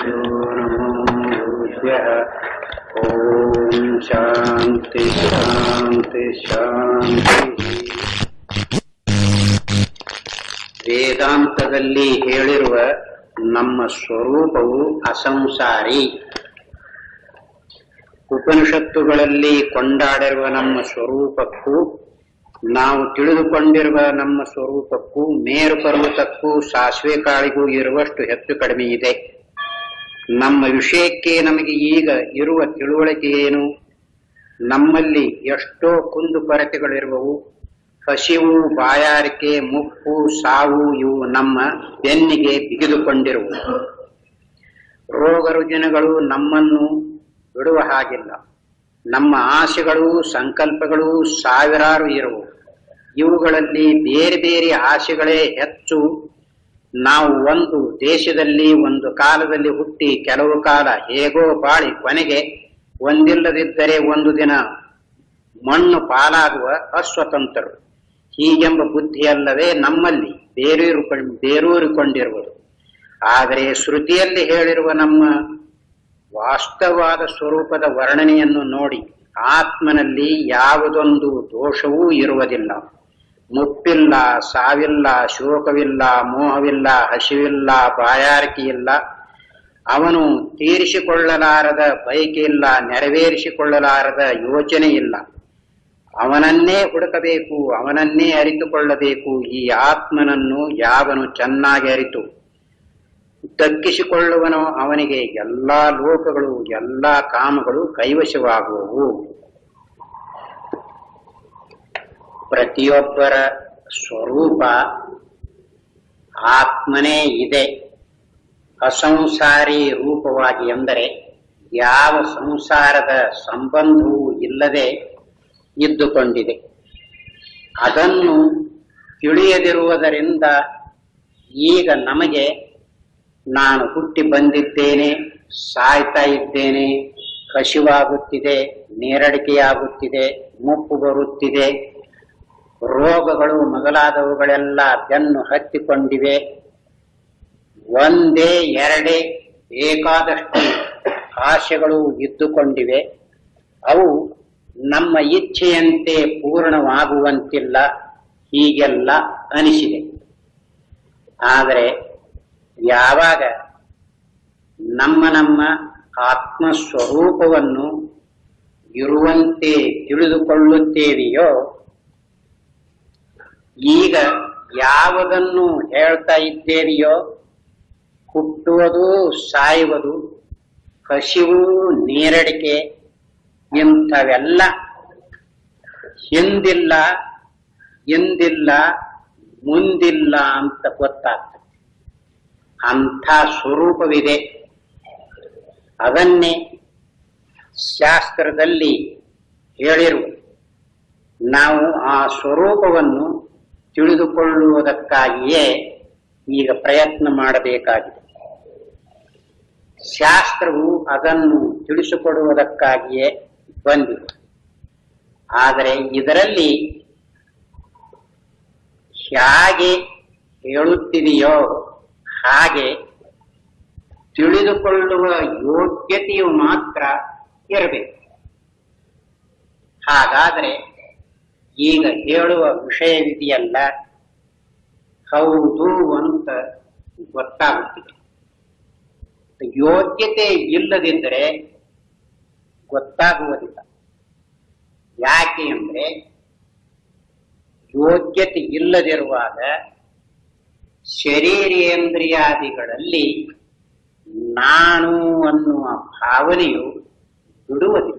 गुरुभ्यो नमो गुरुभ्यः ॐ शान्ति शान्ति ಶಾಂತಿ ವೇದಾಂತದಲ್ಲಿ ಹೇಳಿರುವ ನಮ್ಮ ಸ್ವರೂಪವು ಅಸಂಸಾರಿ ಉಪನಿಷತ್ತುಗಳಲ್ಲಿ ಕೊಂಡಾಡಿರುವ ನಮ್ಮ ಸ್ವರೂಪಕ್ಕೂ ನಾವು ತಿಳಿದುಕೊಂಡಿರುವ ನಮ್ಮ ಸ್ವರೂಪಕ್ಕೂ ಮೇರು ಪರ್ವತಕ್ಕೂ ಸಾಸಿವೆ ಕಾಳಿಗೂ ಇರುವಷ್ಟು ಹೆಚ್ಚು ಕಡಿಮೆ ಇದೆ ನಮ್ಮ ವಿಷಯಕ್ಕೆ ನಮಗೆ ಈಗ ಇರುವ ತಿಳುವಳಿಕೆ ಏನು ನಮ್ಮಲ್ಲಿ ಎಷ್ಟೋ ಕುಂದು ಕೊರತೆಗಳಿರುವವು ಹಸಿವು ಬಾಯಾರಿಕೆ ಮುಪ್ಪು ಸಾವು ಇವು ನಮ್ಮ ಬೆನ್ನಿಗೆ ಬಿಗಿದುಕೊಂಡಿರುವು ರೋಗ ರುಜಿನಗಳು ನಮ್ಮನ್ನು ಬಿಡುವ ಹಾಗಿಲ್ಲ ನಮ್ಮ ಆಸೆಗಳು ಸಂಕಲ್ಪಗಳು ಸಾವಿರಾರು ಇರುವು ಇವುಗಳಲ್ಲಿ ಬೇರೆ ಬೇರೆ ಆಸೆಗಳೇ ಹೆಚ್ಚು ನಾವು ಒಂದು ದೇಶದಲ್ಲಿ ಒಂದು ಕಾಲದಲ್ಲಿ ಹುಟ್ಟಿ ಕೆಲವು ಕಾಲ ಹೇಗೋ ಬಾಳಿ ಕೊನೆಗೆ ಒಂದಿಲ್ಲದಿದ್ದರೆ ಒಂದು ದಿನ ಮಣ್ಣು ಪಾಲಾಗುವ ಅಸ್ವತಂತ್ರರು ಹೀಗೆಂಬ ಬುದ್ಧಿಯಲ್ಲವೇ ನಮ್ಮಲ್ಲಿ ಬೇರೂರು ಬೇರೂರಿಕೊಂಡಿರುವುದು ಆದರೆ ಶ್ರುತಿಯಲ್ಲಿ ಹೇಳಿರುವ ನಮ್ಮ ವಾಸ್ತವವಾದ ಸ್ವರೂಪದ ವರ್ಣನೆಯನ್ನು ನೋಡಿ ಆತ್ಮನಲ್ಲಿ ಯಾವುದೊಂದು ದೋಷವೂ ಇರುವುದಿಲ್ಲ ಮುಪ್ಪಿಲ್ಲ ಸಾವಿಲ್ಲ ಶೋಕವಿಲ್ಲ ಮೋಹವಿಲ್ಲ ಹಸಿವಿಲ್ಲ ಬಾಯಾರಿಕೆಯಿಲ್ಲ ಅವನು ತೀರಿಸಿಕೊಳ್ಳಲಾರದ ಬಯಕೆಯಿಲ್ಲ ನೆರವೇರಿಸಿಕೊಳ್ಳಲಾರದ ಯೋಚನೆ ಇಲ್ಲ ಅವನನ್ನೇ ಹುಡುಕಬೇಕು ಅವನನ್ನೇ ಅರಿತುಕೊಳ್ಳಬೇಕು ಈ ಆತ್ಮನನ್ನು ಯಾವನು ಚೆನ್ನಾಗಿ ಅರಿತು ದಕ್ಕಿಸಿಕೊಳ್ಳುವನೋ ಅವನಿಗೆ ಎಲ್ಲಾ ಲೋಕಗಳು ಎಲ್ಲಾ ಕಾಮಗಳು ಕೈವಶವಾಗುವವು ಪ್ರತಿಯೊಬ್ಬರ ಸ್ವರೂಪ ಆತ್ಮನೇ ಇದೆ ಅಸಂಸಾರಿ ರೂಪವಾಗಿ ಎಂದರೆ ಯಾವ ಸಂಸಾರದ ಸಂಬಂಧವೂ ಇಲ್ಲದೆ ಇದ್ದುಕೊಂಡಿದೆ ಅದನ್ನು ತಿಳಿಯದಿರುವುದರಿಂದ ಈಗ ನಮಗೆ ನಾನು ಹುಟ್ಟಿ ಬಂದಿದ್ದೇನೆ ಸಾಯ್ತಾ ಇದ್ದೇನೆ ಹಸಿವಾಗುತ್ತಿದೆ ನೇರಡಿಕೆಯಾಗುತ್ತಿದೆ ಮುಪ್ಪು ಬರುತ್ತಿದೆ ರೋಗಗಳು ಮೊದಲಾದವುಗಳೆಲ್ಲ ಬೆನ್ನು ಹತ್ತಿಕೊಂಡಿವೆ ಒಂದೇ ಎರಡೇ ಬೇಕಾದಷ್ಟು ಆಶೆಗಳು ಇದ್ದುಕೊಂಡಿವೆ ಅವು ನಮ್ಮ ಇಚ್ಛೆಯಂತೆ ಪೂರ್ಣವಾಗುವಂತಿಲ್ಲ ಹೀಗೆಲ್ಲ ಅನಿಸಿದೆ ಆದರೆ ಯಾವಾಗ ನಮ್ಮ ನಮ್ಮ ಆತ್ಮ ಸ್ವರೂಪವನ್ನು ಇರುವಂತೆ ತಿಳಿದುಕೊಳ್ಳುತ್ತೇವೆಯೋ ಈಗ ಯಾವುದನ್ನು ಹೇಳ್ತಾ ಇದ್ದೇವೆಯೋ ಹುಟ್ಟುವುದು ಸಾಯುವುದು ಹಸಿವು ನೀರಡಿಕೆ ಇಂಥವೆಲ್ಲ ಹಿಂದಿಲ್ಲ ಹಿಂದಿಲ್ಲ ಮುಂದಿಲ್ಲ ಅಂತ ಗೊತ್ತಾಗ್ತದೆ ಅಂಥ ಸ್ವರೂಪವಿದೆ ಅದನ್ನೇ ಶಾಸ್ತ್ರದಲ್ಲಿ ಹೇಳಿರು ನಾವು ಆ ಸ್ವರೂಪವನ್ನು ತಿಳಿದುಕೊಳ್ಳುವುದಕ್ಕಾಗಿಯೇ ಈಗ ಪ್ರಯತ್ನ ಮಾಡಬೇಕಾಗಿದೆ ಶಾಸ್ತ್ರವು ಅದನ್ನು ತಿಳಿಸಿಕೊಡುವುದಕ್ಕಾಗಿಯೇ ಬಂದಿದೆ ಆದರೆ ಇದರಲ್ಲಿ ಹೇಗೆ ಹೇಳುತ್ತಿದೆಯೋ ಹಾಗೆ ತಿಳಿದುಕೊಳ್ಳುವ ಯೋಗ್ಯತೆಯು ಮಾತ್ರ ಇರಬೇಕು ಹಾಗಾದರೆ ಈಗ ಹೇಳುವ ವಿಷಯವಿದೆಯಲ್ಲ ಹೌದು ಅಂತ ಗೊತ್ತಾಗುತ್ತಿದೆ ಯೋಗ್ಯತೆ ಇಲ್ಲದಿದ್ದರೆ ಗೊತ್ತಾಗುವುದಿಲ್ಲ ಯಾಕೆ ಅಂದ್ರೆ ಯೋಗ್ಯತೆ ಇಲ್ಲದಿರುವಾಗ ಶರೀರೇಂದ್ರಿಯಾದಿಗಳಲ್ಲಿ ನಾನು ಅನ್ನುವ ಭಾವನೆಯು ಬಿಡುವುದಿಲ್ಲ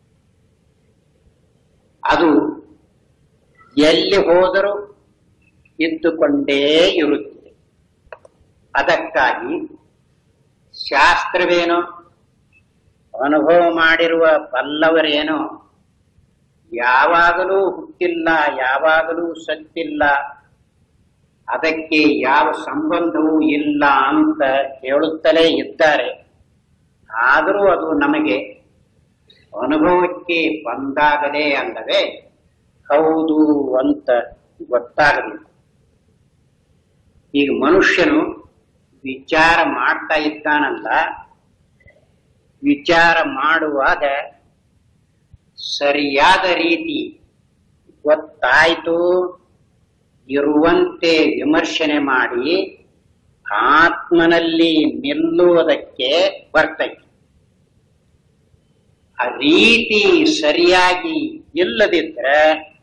ಅದು ಎಲ್ಲಿ ಹೋದರೂ ಇದ್ದುಕೊಂಡೇ ಇರುತ್ತದೆ ಅದಕ್ಕಾಗಿ ಶಾಸ್ತ್ರವೇನೋ ಅನುಭವ ಮಾಡಿರುವ ಬಲ್ಲವರೇನೋ ಯಾವಾಗಲೂ ಹುಟ್ಟಿಲ್ಲ ಯಾವಾಗಲೂ ಸತ್ತಿಲ್ಲ ಅದಕ್ಕೆ ಯಾವ ಸಂಬಂಧವೂ ಇಲ್ಲ ಅಂತ ಹೇಳುತ್ತಲೇ ಇದ್ದಾರೆ ಆದರೂ ಅದು ನಮಗೆ ಅನುಭವಕ್ಕೆ ಬಂದಾಗಲೇ ಅಲ್ಲವೇ ಹೌದು ಅಂತ ಗೊತ್ತಾಗಬೇಕು ಈಗ ಮನುಷ್ಯನು ವಿಚಾರ ಮಾಡ್ತಾ ಇದ್ದಾನಲ್ಲ ವಿಚಾರ ಮಾಡುವಾಗ ಸರಿಯಾದ ರೀತಿ ಗೊತ್ತಾಯ್ತು ಇರುವಂತೆ ವಿಮರ್ಶನೆ ಮಾಡಿ ಆತ್ಮನಲ್ಲಿ ನಿಲ್ಲುವುದಕ್ಕೆ ಬರ್ತೈತಿ ಆ ರೀತಿ ಸರಿಯಾಗಿ ಇಲ್ಲದಿದ್ರೆ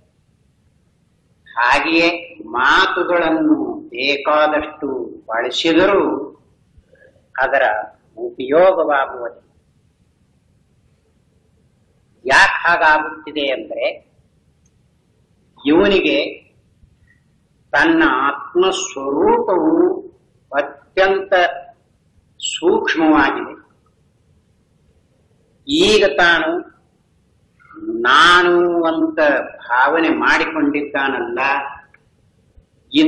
ಹಾಗೆಯೇ ಮಾತುಗಳನ್ನು ಬೇಕಾದಷ್ಟು ಬಳಸಿದರೂ ಅದರ ಉಪಯೋಗವಾಗುವುದಿಲ್ಲ ಯಾಕೆ ಹಾಗಾಗುತ್ತಿದೆ ಅಂದ್ರೆ ಇವನಿಗೆ ತನ್ನ ಆತ್ಮಸ್ವರೂಪವು ಅತ್ಯಂತ ಸೂಕ್ಷ್ಮವಾಗಿದೆ ಈಗ ತಾನು ನಾನು ಅಂತ ಭಾವನೆ ಮಾಡಿಕೊಂಡಿದ್ದಾನಲ್ಲ ಇದ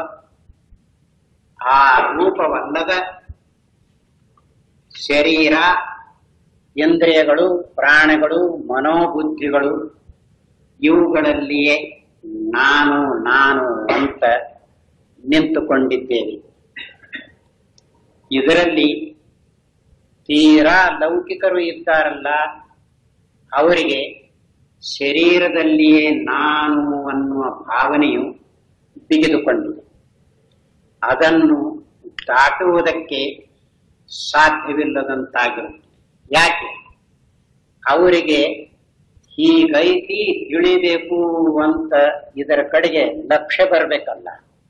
ಆ ರೂಪವಲ್ಲದ ಶರೀರ ಇಂದ್ರಿಯಗಳು ಪ್ರಾಣಗಳು ಮನೋಬುದ್ಧಿಗಳು ಇವುಗಳಲ್ಲಿಯೇ ನಾನು ನಾನು ಅಂತ ನಿಂತುಕೊಂಡಿದ್ದೇವೆ ಇದರಲ್ಲಿ ತೀರಾ ಲೌಕಿಕರು ಇದ್ದಾರಲ್ಲ ಅವರಿಗೆ ಶರೀರದಲ್ಲಿಯೇ ನಾನು ಅನ್ನುವ ಭಾವನೆಯು ಬಿಗಿದುಕೊಂಡಿದೆ ಅದನ್ನು ದಾಟುವುದಕ್ಕೆ ಸಾಧ್ಯವಿಲ್ಲದಂತಾಗಿರುತ್ತದೆ ಯಾಕೆ ಅವರಿಗೆ ಹೀಗೈತಿ ತಿಳಿಬೇಕು ಅಂತ ಇದರ ಕಡೆಗೆ ಲಕ್ಷ್ಯ ಬರಬೇಕಲ್ಲ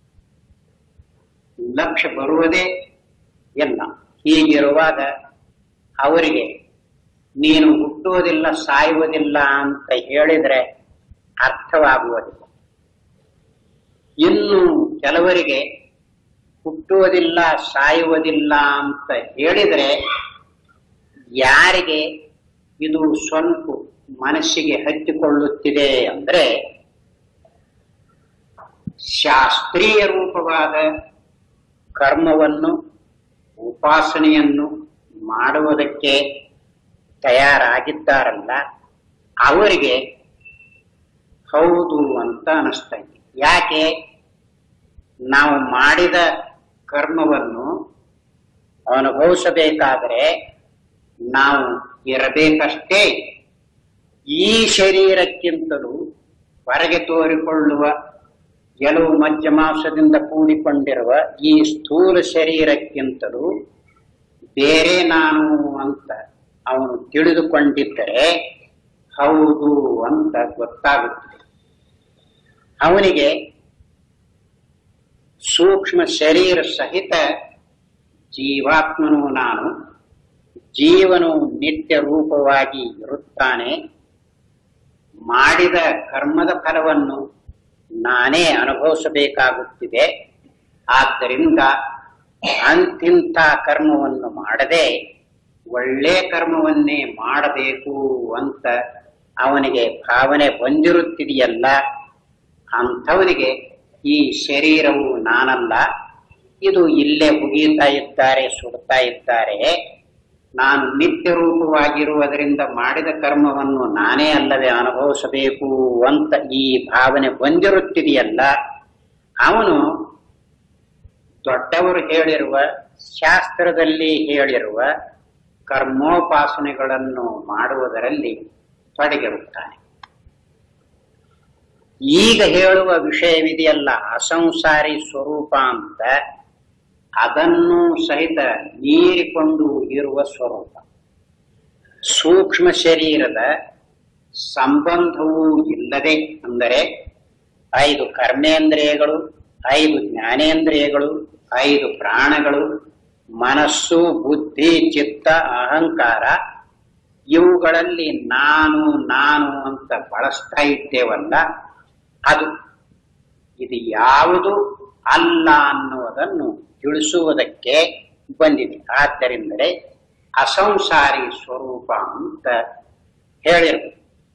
ಲಕ್ಷ್ಯ ಬರುವುದೇ ಇಲ್ಲ ಹೀಗಿರುವಾಗ ಅವರಿಗೆ ನೀನು ಹುಟ್ಟುವುದಿಲ್ಲ ಸಾಯುವುದಿಲ್ಲ ಅಂತ ಹೇಳಿದ್ರೆ ಅರ್ಥವಾಗುವುದಿಲ್ಲ ಇನ್ನು ಕೆಲವರಿಗೆ ಹುಟ್ಟುವುದಿಲ್ಲ ಸಾಯುವುದಿಲ್ಲ ಅಂತ ಹೇಳಿದರೆ ಯಾರಿಗೆ ಇದು ಸ್ವಲ್ಪ ಮನಸ್ಸಿಗೆ ಹಚ್ಚಿಕೊಳ್ಳುತ್ತಿದೆ ಅಂದ್ರೆ ಶಾಸ್ತ್ರೀಯ ರೂಪವಾದ ಕರ್ಮವನ್ನು ಉಪಾಸನೆಯನ್ನು ಮಾಡುವುದಕ್ಕೆ ತಯಾರಾಗಿದ್ದಾರಲ್ಲ ಅವರಿಗೆ ಹೌದು ಅಂತ ಅನಿಸ್ತಾ ಇದೆ ಯಾಕೆ ನಾವು ಮಾಡಿದ ಕರ್ಮವನ್ನು ಅನುಭವಿಸಬೇಕಾದರೆ ನಾವು ಇರಬೇಕಷ್ಟೇ ಈ ಶರೀರಕ್ಕಿಂತಲೂ ಹೊರಗೆ ತೋರಿಕೊಳ್ಳುವ ಎಲುವು ಮಜ್ಜ ಮಾಂಸದಿಂದ ಕೂಡಿಕೊಂಡಿರುವ ಈ ಸ್ಥೂಲ ಶರೀರಕ್ಕಿಂತಲೂ ಬೇರೆ ನಾನು ಅಂತ ಅವನು ತಿಳಿದುಕೊಂಡಿದ್ದರೆ ಹೌದು ಅಂತ ಗೊತ್ತಾಗುತ್ತದೆ ಅವನಿಗೆ ಸೂಕ್ಷ್ಮ ಶರೀರ ಸಹಿತ ಜೀವಾತ್ಮನು ನಾನು ಜೀವನು ನಿತ್ಯ ರೂಪವಾಗಿ ಇರುತ್ತಾನೆ ಮಾಡಿದ ಕರ್ಮದ ಫಲವನ್ನು ನಾನೇ ಅನುಭವಿಸಬೇಕಾಗುತ್ತಿದೆ ಆದ್ದರಿಂದ ಅಂತಿಂಥ ಕರ್ಮವನ್ನು ಮಾಡದೆ ಒಳ್ಳೆ ಕರ್ಮವನ್ನೇ ಮಾಡಬೇಕು ಅಂತ ಅವನಿಗೆ ಭಾವನೆ ಬಂದಿರುತ್ತಿದೆಯಲ್ಲ ಅಂಥವನಿಗೆ ಈ ಶರೀರವು ನಾನಲ್ಲ ಇದು ಇಲ್ಲೇ ಮುಗಿಯುತ್ತಾ ಇದ್ದಾರೆ ಸುಡ್ತಾ ಇದ್ದಾರೆ ನಾನು ನಿತ್ಯ ರೂಪವಾಗಿರುವುದರಿಂದ ಮಾಡಿದ ಕರ್ಮವನ್ನು ನಾನೇ ಅಲ್ಲವೇ ಅನುಭವಿಸಬೇಕು ಅಂತ ಈ ಭಾವನೆ ಬಂದಿರುತ್ತಿದೆಯಲ್ಲ ಅವನು ದೊಡ್ಡವರು ಹೇಳಿರುವ ಶಾಸ್ತ್ರದಲ್ಲಿ ಹೇಳಿರುವ ಕರ್ಮೋಪಾಸನೆಗಳನ್ನು ಮಾಡುವುದರಲ್ಲಿ ತೊಡಗಿರುತ್ತಾನೆ ಈಗ ಹೇಳುವ ವಿಷಯವಿದೆಯಲ್ಲ ಅಸಂಸಾರಿ ಸ್ವರೂಪ ಅಂತ ಅದನ್ನು ಸಹಿತ ಮೀರಿಕೊಂಡು ಇರುವ ಸ್ವರೂಪ ಸೂಕ್ಷ್ಮ ಶರೀರದ ಸಂಬಂಧವೂ ಇಲ್ಲದೆ ಅಂದರೆ ಐದು ಕರ್ಮೇಂದ್ರಿಯಗಳು ಐದು ಜ್ಞಾನೇಂದ್ರಿಯಗಳು ಐದು ಪ್ರಾಣಗಳು ಮನಸ್ಸು ಬುದ್ಧಿ ಚಿತ್ತ ಅಹಂಕಾರ ಇವುಗಳಲ್ಲಿ ನಾನು ನಾನು ಅಂತ ಬಳಸ್ತಾ ಇದ್ದೇವಲ್ಲ ಅದು ಇದು ಯಾವುದು ಅಲ್ಲ ಅನ್ನುವುದನ್ನು ತಿಳಿಸುವುದಕ್ಕೆ ಬಂದಿದೆ ಆದ್ದರಿಂದಲೇ ಅಸಂಸಾರಿ ಸ್ವರೂಪ ಅಂತ ಹೇಳಿರು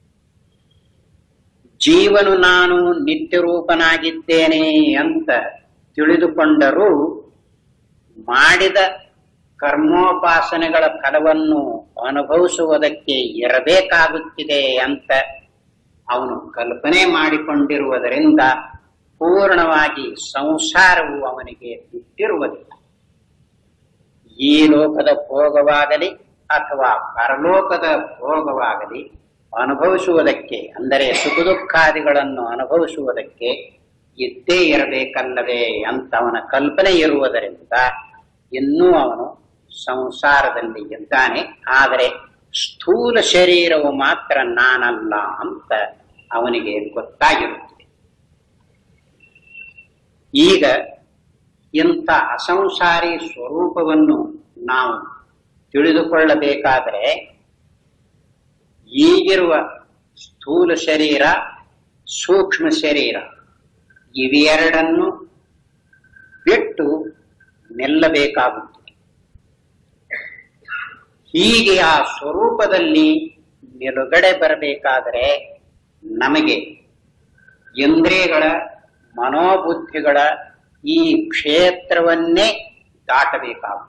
ಜೀವನು ನಾನು ನಿತ್ಯರೂಪನಾಗಿದ್ದೇನೆ ಅಂತ ತಿಳಿದುಕೊಂಡರೂ ಮಾಡಿದ ಕರ್ಮೋಪಾಸನೆಗಳ ಫಲವನ್ನು ಅನುಭವಿಸುವುದಕ್ಕೆ ಇರಬೇಕಾಗುತ್ತಿದೆ ಅಂತ ಅವನು ಕಲ್ಪನೆ ಮಾಡಿಕೊಂಡಿರುವುದರಿಂದ ಪೂರ್ಣವಾಗಿ ಸಂಸಾರವು ಅವನಿಗೆ ಬಿಟ್ಟಿರುವುದಿಲ್ಲ ಈ ಲೋಕದ ಭೋಗವಾಗಲಿ ಅಥವಾ ಪರಲೋಕದ ಭೋಗವಾಗಲಿ ಅನುಭವಿಸುವುದಕ್ಕೆ ಅಂದರೆ ಸುಖ ದುಃಖಾದಿಗಳನ್ನು ಅನುಭವಿಸುವುದಕ್ಕೆ ಇದ್ದೇ ಇರಬೇಕಲ್ಲವೇ ಅಂತ ಅವನ ಕಲ್ಪನೆ ಇರುವುದರಿಂದ ಇನ್ನೂ ಅವನು ಸಂಸಾರದಲ್ಲಿ ಇದ್ದಾನೆ ಆದರೆ ಸ್ಥೂಲ ಶರೀರವು ಮಾತ್ರ ನಾನಲ್ಲ ಅಂತ ಅವನಿಗೆ ಗೊತ್ತಾಗಿರುತ್ತದೆ ಈಗ ಇಂಥ ಅಸಂಸಾರಿ ಸ್ವರೂಪವನ್ನು ನಾವು ತಿಳಿದುಕೊಳ್ಳಬೇಕಾದರೆ ಈಗಿರುವ ಸ್ಥೂಲ ಶರೀರ ಸೂಕ್ಷ್ಮ ಶರೀರ ಇವೆರಡನ್ನು ಬಿಟ್ಟು ನಿಲ್ಲಬೇಕಾಗುತ್ತದೆ ಹೀಗೆ ಆ ಸ್ವರೂಪದಲ್ಲಿ ನಿಲುಗಡೆ ಬರಬೇಕಾದರೆ ನಮಗೆ ಇಂದ್ರಿಯಗಳ ಮನೋಬುದ್ಧಿಗಳ ಈ ಕ್ಷೇತ್ರವನ್ನೇ ದಾಟಬೇಕಾಗುತ್ತದೆ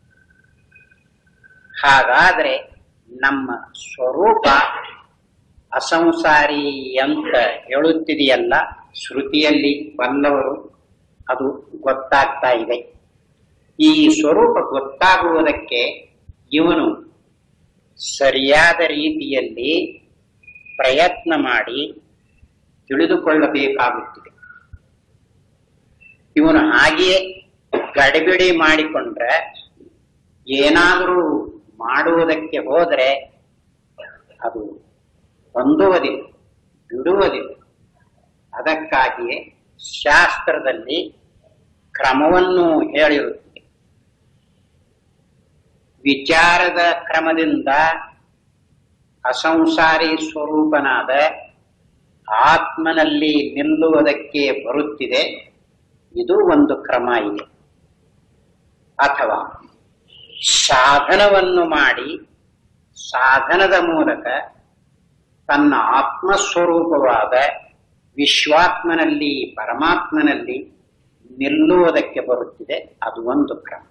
ಹಾಗಾದರೆ ನಮ್ಮ ಸ್ವರೂಪ ಅಸಂಸಾರಿ ಅಂತ ಹೇಳುತ್ತಿದೆಯಲ್ಲ ಶ್ರುತಿಯಲ್ಲಿ ಬಲ್ಲವರು ಅದು ಗೊತ್ತಾಗ್ತಾ ಇದೆ ಈ ಸ್ವರೂಪ ಗೊತ್ತಾಗುವುದಕ್ಕೆ ಇವನು ಸರಿಯಾದ ರೀತಿಯಲ್ಲಿ ಪ್ರಯತ್ನ ಮಾಡಿ ತಿಳಿದುಕೊಳ್ಳಬೇಕಾಗುತ್ತದೆ ಇವನು ಹಾಗೆಯೇ ಗಡಿಬಿಡಿ ಮಾಡಿಕೊಂಡ್ರೆ ಏನಾದರೂ ಮಾಡುವುದಕ್ಕೆ ಹೋದರೆ ಅದು ಹೊಂದುವುದಿಲ್ಲ ಬಿಡುವುದಿಲ್ಲ ಅದಕ್ಕಾಗಿಯೇ ಶಾಸ್ತ್ರದಲ್ಲಿ ಕ್ರಮವನ್ನು ಹೇಳಿರುತ್ತದೆ ವಿಚಾರದ ಕ್ರಮದಿಂದ ಅಸಂಸಾರಿ ಸ್ವರೂಪನಾದ ಆತ್ಮನಲ್ಲಿ ನಿಲ್ಲುವುದಕ್ಕೆ ಬರುತ್ತಿದೆ ಇದು ಒಂದು ಕ್ರಮ ಇದೆ ಅಥವಾ ಸಾಧನವನ್ನು ಮಾಡಿ ಸಾಧನದ ಮೂಲಕ ತನ್ನ ಆತ್ಮಸ್ವರೂಪವಾದ ವಿಶ್ವಾತ್ಮನಲ್ಲಿ ಪರಮಾತ್ಮನಲ್ಲಿ ನಿಲ್ಲುವುದಕ್ಕೆ ಬರುತ್ತಿದೆ ಅದು ಒಂದು ಕ್ರಮ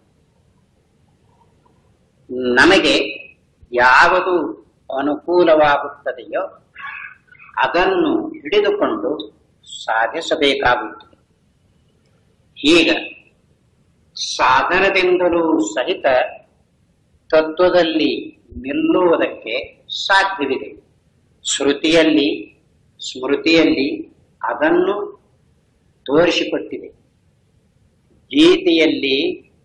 ನಮಗೆ ಯಾವುದು ಅನುಕೂಲವಾಗುತ್ತದೆಯೋ ಅದನ್ನು ಹಿಡಿದುಕೊಂಡು ಸಾಧಿಸಬೇಕಾಗುತ್ತದೆ ಈಗ ಸಾಧನದಿಂದಲೂ ಸಹಿತ ತತ್ವದಲ್ಲಿ ನಿಲ್ಲುವುದಕ್ಕೆ ಸಾಧ್ಯವಿದೆ ಶ್ರುತಿಯಲ್ಲಿ ಸ್ಮೃತಿಯಲ್ಲಿ ಅದನ್ನು ತೋರಿಸಿಕೊಟ್ಟಿದೆ ಗೀತೆಯಲ್ಲಿ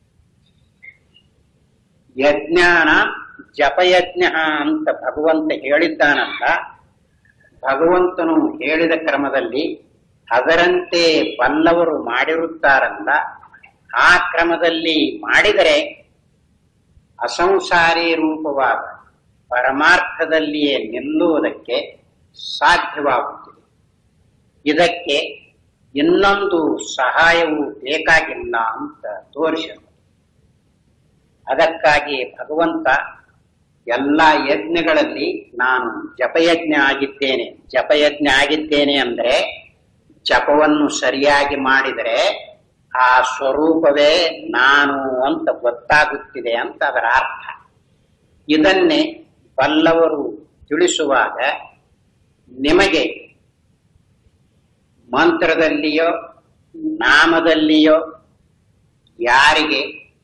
ಯಜ್ಞಾನ ಜಪಯಜ್ಞ ಅಂತ ಭಗವಂತ ಹೇಳಿದ್ದಾನಲ್ಲ ಭಗವಂತನು ಹೇಳಿದ ಕ್ರಮದಲ್ಲಿ ಅದರಂತೆ ಬಲ್ಲವರು ಮಾಡಿರುತ್ತಾರಲ್ಲ ಆ ಕ್ರಮದಲ್ಲಿ ಮಾಡಿದರೆ ಅಸಂಸಾರಿ ರೂಪವಾದ ಪರಮಾರ್ಥದಲ್ಲಿಯೇ ನಿಲ್ಲುವುದಕ್ಕೆ ಸಾಧ್ಯವಾಗುತ್ತದೆ ಇದಕ್ಕೆ ಇನ್ನೊಂದು ಸಹಾಯವು ಬೇಕಾಗಿಲ್ಲ ಅಂತ ತೋರಿಸಿದರು ಅದಕ್ಕಾಗಿ ಭಗವಂತ ಎಲ್ಲ ಯಜ್ಞಗಳಲ್ಲಿ ನಾನು ಜಪಯಜ್ಞ ಆಗಿದ್ದೇನೆ ಜಪಯಜ್ಞ ಆಗಿದ್ದೇನೆ ಅಂದ್ರೆ ಜಪವನ್ನು ಸರಿಯಾಗಿ ಮಾಡಿದರೆ ಆ ಸ್ವರೂಪವೇ ನಾನು ಅಂತ ಗೊತ್ತಾಗುತ್ತಿದೆ ಅಂತ ಅದರ ಅರ್ಥ ಇದನ್ನೇ ಬಲ್ಲವರು ತಿಳಿಸುವಾಗ ನಿಮಗೆ ಮಂತ್ರದಲ್ಲಿಯೋ ನಾಮದಲ್ಲಿಯೋ ಯಾರಿಗೆ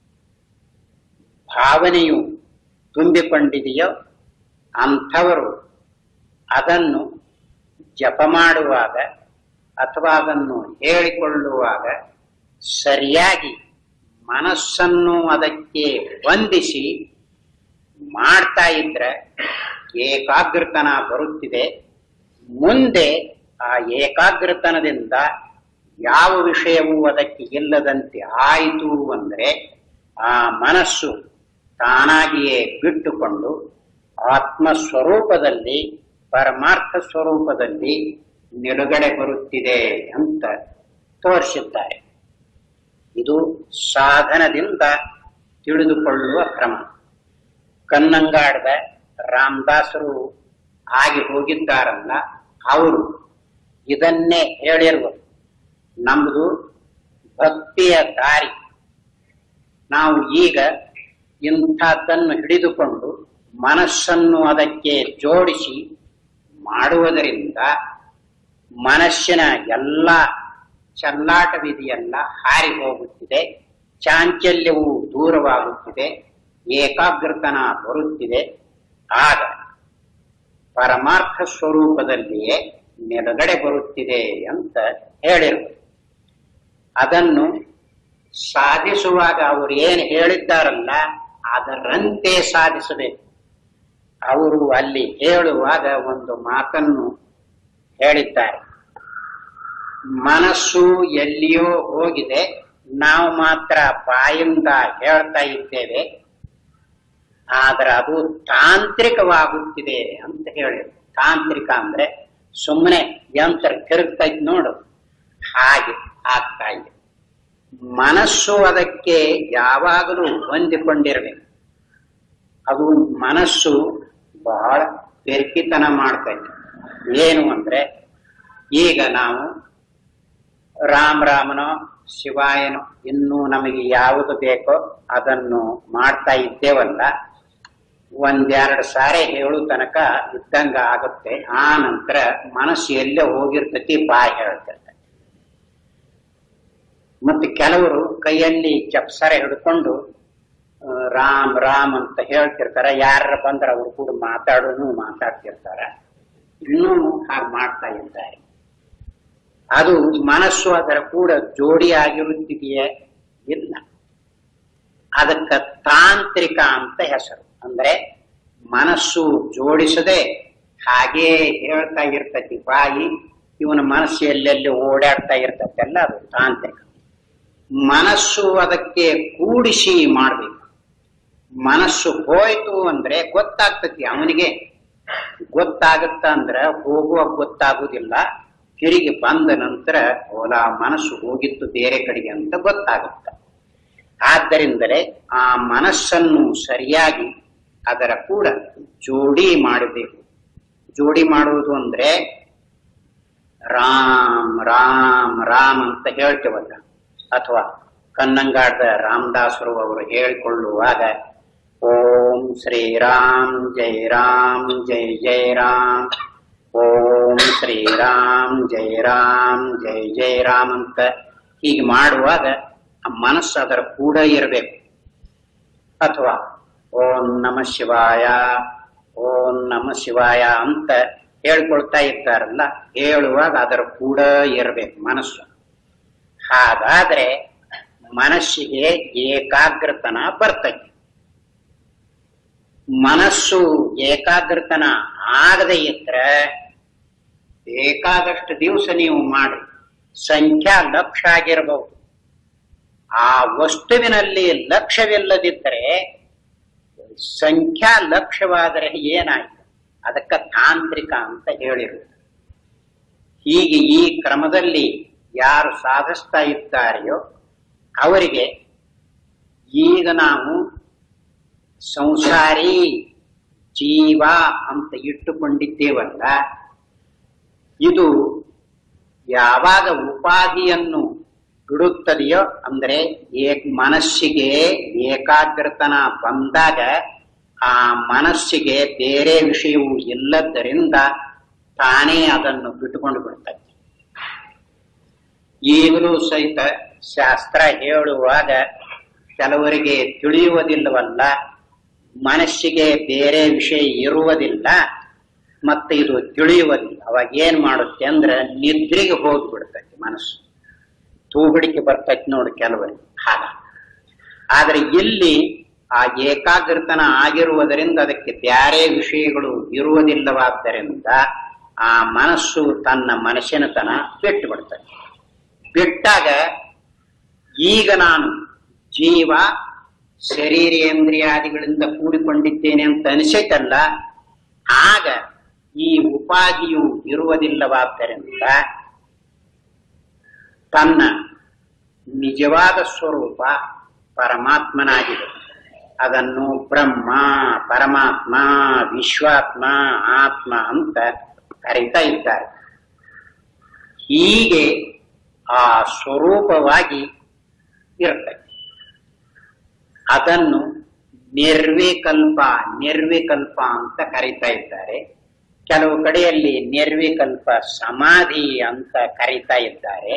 ಭಾವನೆಯು ತುಂಬಿಕೊಂಡಿದೆಯೋ ಅಂಥವರು ಅದನ್ನು ಜಪ ಮಾಡುವಾಗ ಅಥವಾ ಅದನ್ನು ಹೇಳಿಕೊಳ್ಳುವಾಗ ಸರಿಯಾಗಿ ಮನಸ್ಸನ್ನು ಅದಕ್ಕೆ ಬಂಧಿಸಿ ಮಾಡ್ತಾ ಇದ್ರೆ ಏಕಾಗ್ರತನ ಬರುತ್ತಿದೆ ಮುಂದೆ ಆ ಏಕಾಗ್ರತನದಿಂದ ಯಾವ ವಿಷಯವೂ ಅದಕ್ಕೆ ಇಲ್ಲದಂತೆ ಆಯಿತು ಅಂದರೆ ಆ ಮನಸ್ಸು ತಾನಾಗಿಯೇ ಬಿಟ್ಟುಕೊಂಡು ಆತ್ಮ ಸ್ವರೂಪದಲ್ಲಿ ಪರಮಾರ್ಥ ಸ್ವರೂಪದಲ್ಲಿ ನಿಲುಗಡೆ ಬರುತ್ತಿದೆ ಅಂತ ತೋರಿಸಿದ್ದಾರೆ ಇದು ಸಾಧನದಿಂದ ತಿಳಿದುಕೊಳ್ಳುವ ಕ್ರಮ ಕನ್ನಂಗಾಡದ ರಾಮದಾಸರು ಆಗಿ ಹೋಗಿದ್ದಾರಲ್ಲ ಅವರು ಇದನ್ನೇ ಹೇಳಿರುವರು ನಮ್ಮದು ಭಕ್ತಿಯ ದಾರಿ ನಾವು ಈಗ ಇಂಥದ್ದನ್ನು ಹಿಡಿದುಕೊಂಡು ಮನಸ್ಸನ್ನು ಅದಕ್ಕೆ ಜೋಡಿಸಿ ಮಾಡುವುದರಿಂದ ಮನಸ್ಸಿನ ಎಲ್ಲ ಚಲ್ಲಾಟವಿದೆಯಲ್ಲ ಹಾರಿ ಹೋಗುತ್ತಿದೆ ಚಾಂಚಲ್ಯವು ದೂರವಾಗುತ್ತಿದೆ ಏಕಾಗ್ರತನ ಬರುತ್ತಿದೆ ಆಗ ಪರಮಾರ್ಥ ಸ್ವರೂಪದಲ್ಲಿಯೇ ನೆಲಗಡೆ ಬರುತ್ತಿದೆ ಅಂತ ಹೇಳಿರು ಅದನ್ನು ಸಾಧಿಸುವಾಗ ಅವರು ಏನು ಹೇಳಿದ್ದಾರಲ್ಲ ಅದರಂತೆ ಸಾಧಿಸಬೇಕು ಅವರು ಅಲ್ಲಿ ಹೇಳುವಾಗ ಒಂದು ಮಾತನ್ನು ಹೇಳಿದ್ದಾರೆ ಮನಸ್ಸು ಎಲ್ಲಿಯೋ ಹೋಗಿದೆ ನಾವು ಮಾತ್ರ ಬಾಯಿಂದ ಹೇಳ್ತಾ ಇದ್ದೇವೆ ಆದ್ರೆ ಅದು ತಾಂತ್ರಿಕವಾಗುತ್ತಿದೆ ಅಂತ ಹೇಳಿದ್ರು ತಾಂತ್ರಿಕ ಅಂದ್ರೆ ಸುಮ್ಮನೆ ಯಂತ್ರ ತಿರುಗ್ತೈತ್ ನೋಡು ಹಾಗೆ ಆಗ್ತಾ ಇದೆ ಮನಸ್ಸು ಅದಕ್ಕೆ ಯಾವಾಗಲೂ ಹೊಂದಿಕೊಂಡಿರ್ಬೇಕು ಅದು ಮನಸ್ಸು ಬಹಳ ಬೆರ್ಕಿತನ ಮಾಡ್ತೈತೆ ಏನು ಅಂದ್ರೆ ಈಗ ನಾವು ರಾಮ್ ರಾಮನೋ ಶಿವಾಯನೋ ಇನ್ನೂ ನಮಗೆ ಯಾವುದು ಬೇಕೋ ಅದನ್ನು ಮಾಡ್ತಾ ಇದ್ದೇವಲ್ಲ ಒಂದೆರಡು ಸಾರಿ ಹೇಳು ತನಕ ಇದ್ದಂಗ ಆಗುತ್ತೆ ಆ ನಂತರ ಮನಸ್ಸು ಎಲ್ಲೇ ಹೋಗಿರ್ತತಿ ಬಾಯಿ ಹೇಳ್ತಿರ್ತದೆ ಮತ್ತೆ ಕೆಲವರು ಕೈಯಲ್ಲಿ ಜಪ್ಸರೆ ಹಿಡ್ಕೊಂಡು ಆ, ರಾಮ್ ರಾಮ್ ಅಂತ ಹೇಳ್ತಿರ್ತಾರ ಯಾರ ಬಂದ್ರ ಅವರು ಕೂಡ ಮಾತಾಡೋನು ಮಾತಾಡ್ತಿರ್ತಾರ ಇನ್ನೂ ಹಾಗೆ ಮಾಡ್ತಾ ಇದ್ದಾರೆ ಅದು ಮನಸ್ಸು ಅದರ ಕೂಡ ಜೋಡಿ ಆಗಿರುತ್ತಿದೆಯೇ ಇಲ್ಲ ಅದಕ್ಕೆ ತಾಂತ್ರಿಕ ಅಂತ ಹೆಸರು ಅಂದ್ರೆ ಮನಸ್ಸು ಜೋಡಿಸದೆ ಹಾಗೇ ಹೇಳ್ತಾ ಇರ್ತತಿ ಬಾಯಿ ಇವನ ಮನಸ್ಸು ಎಲ್ಲೆಲ್ಲಿ ಓಡಾಡ್ತಾ ಇರ್ತೈತಲ್ಲ ಅದು ತಾಂತ್ರಿಕ ಮನಸ್ಸು ಅದಕ್ಕೆ ಕೂಡಿಸಿ ಮಾಡ್ಬೇಕು ಮನಸ್ಸು ಹೋಯ್ತು ಅಂದ್ರೆ ಗೊತ್ತಾಗ್ತತಿ ಅವನಿಗೆ ಗೊತ್ತಾಗುತ್ತ ಅಂದ್ರ ಹೋಗುವಾಗ ಗೊತ್ತಾಗುದಿಲ್ಲ ತಿರುಗಿ ಬಂದ ನಂತರ ಓಲ ಮನಸ್ಸು ಹೋಗಿತ್ತು ಬೇರೆ ಕಡೆಗೆ ಅಂತ ಗೊತ್ತಾಗುತ್ತೆ ಆದ್ದರಿಂದಲೇ ಆ ಮನಸ್ಸನ್ನು ಸರಿಯಾಗಿ ಅದರ ಕೂಡ ಜೋಡಿ ಮಾಡಬೇಕು ಜೋಡಿ ಮಾಡುವುದು ಅಂದ್ರೆ ರಾಮ್ ರಾಮ್ ರಾಮ್ ಅಂತ ಹೇಳ್ತೇವಲ್ಲ ಅಥವಾ ಕನ್ನಂಗಾಡದ ರಾಮದಾಸರು ಅವರು ಹೇಳಿಕೊಳ್ಳುವಾಗ ಓಂ ಶ್ರೀರಾಮ್ ಜೈ ರಾಮ್ ಜೈ ಜೈ ರಾಮ್ ಓಂ ಶ್ರೀರಾಮ್ ಜೈ ರಾಮ್ ಜೈ ಜೈ ರಾಮ್ ಅಂತ ಹೀಗೆ ಮಾಡುವಾಗ ಆ ಮನಸ್ಸು ಅದರ ಕೂಡ ಇರಬೇಕು ಅಥವಾ ಓಂ ನಮ ಶಿವಾಯ ಓಂ ನಮ ಶಿವಾಯ ಅಂತ ಹೇಳ್ಕೊಳ್ತಾ ಇದ್ದಾರಲ್ಲ ಹೇಳುವಾಗ ಅದರ ಕೂಡ ಇರಬೇಕು ಮನಸ್ಸು ಹಾಗಾದ್ರೆ ಮನಸ್ಸಿಗೆ ಏಕಾಗ್ರತನ ಬರ್ತದೆ ಮನಸ್ಸು ಏಕಾಗ್ರತನ ಆಗದೆ ಇದ್ರೆ ಬೇಕಾದಷ್ಟು ದಿವಸ ನೀವು ಮಾಡಿ ಸಂಖ್ಯಾ ಲಕ್ಷ ಆಗಿರಬಹುದು ಆ ವಸ್ತುವಿನಲ್ಲಿ ಲಕ್ಷ್ಯವಿಲ್ಲದಿದ್ದರೆ ಸಂಖ್ಯಾ ಲಕ್ಷ್ಯವಾದರೆ ಏನಾಯ್ತು ಅದಕ್ಕೆ ತಾಂತ್ರಿಕ ಅಂತ ಹೇಳಿರುವುದು ಹೀಗೆ ಈ ಕ್ರಮದಲ್ಲಿ ಯಾರು ಸಾಧಿಸ್ತಾ ಇದ್ದಾರೆಯೋ ಅವರಿಗೆ ಈಗ ನಾವು ಸಂಸಾರಿ ಜೀವ ಅಂತ ಇಟ್ಟುಕೊಂಡಿದ್ದೇವಲ್ಲ ಇದು ಯಾವಾಗ ಉಪಾಧಿಯನ್ನು ಬಿಡುತ್ತದೆಯೋ ಅಂದ್ರೆ ಏಕ್ ಮನಸ್ಸಿಗೆ ಏಕಾಗ್ರತನ ಬಂದಾಗ ಆ ಮನಸ್ಸಿಗೆ ಬೇರೆ ವಿಷಯವು ಇಲ್ಲದ್ದರಿಂದ ತಾನೇ ಅದನ್ನು ಬಿಟ್ಟುಕೊಂಡು ಬಿಡ್ತದೆ ಈಗಲೂ ಸಹಿತ ಶಾಸ್ತ್ರ ಹೇಳುವಾಗ ಕೆಲವರಿಗೆ ತಿಳಿಯುವುದಿಲ್ಲವಲ್ಲ ಮನಸ್ಸಿಗೆ ಬೇರೆ ವಿಷಯ ಇರುವುದಿಲ್ಲ ಮತ್ತೆ ಇದು ತಿಳಿಯುವುದಿಲ್ಲ ಅವಾಗ ಏನ್ ಮಾಡುತ್ತೆ ಅಂದ್ರೆ ನಿದ್ರೆಗೆ ಹೋಗ್ಬಿಡ್ತೈತಿ ಮನಸ್ಸು ತೂಗುಡಿಕೆ ಬರ್ತೈತಿ ನೋಡಿ ಕೆಲವರಿಗೆ ಹಾಗ ಆದ್ರೆ ಇಲ್ಲಿ ಆ ಏಕಾಗ್ರತನ ಆಗಿರುವುದರಿಂದ ಅದಕ್ಕೆ ಬ್ಯಾರೆ ವಿಷಯಗಳು ಇರುವುದಿಲ್ಲವಾದ್ದರಿಂದ ಆ ಮನಸ್ಸು ತನ್ನ ಮನಸ್ಸಿನತನ ಬಿಟ್ಟು ಬಿಡ್ತದೆ ಬಿಟ್ಟಾಗ ಈಗ ನಾನು ಜೀವ ಶರೀರೇಂದ್ರಿಯಾದಿಗಳಿಂದ ಕೂಡಿಕೊಂಡಿದ್ದೇನೆ ಅಂತ ಅನಿಸೈತಲ್ಲ ಆಗ ಈ ಉಪಾಧಿಯು ಇರುವುದಿಲ್ಲವಾದ್ದರಿಂದ ತನ್ನ ನಿಜವಾದ ಸ್ವರೂಪ ಪರಮಾತ್ಮನಾಗಿದೆ ಅದನ್ನು ಬ್ರಹ್ಮ ಪರಮಾತ್ಮ ವಿಶ್ವಾತ್ಮ ಆತ್ಮ ಅಂತ ಕರೀತಾ ಇದ್ದಾರೆ ಹೀಗೆ ಆ ಸ್ವರೂಪವಾಗಿ ಇರ್ತದೆ ಅದನ್ನು ನಿರ್ವಿಕಲ್ಪ ನಿರ್ವಿಕಲ್ಪ ಅಂತ ಕರೀತಾ ಇದ್ದಾರೆ ಕೆಲವು ಕಡೆಯಲ್ಲಿ ನಿರ್ವಿಕಲ್ಪ ಸಮಾಧಿ ಅಂತ ಕರೀತಾ ಇದ್ದಾರೆ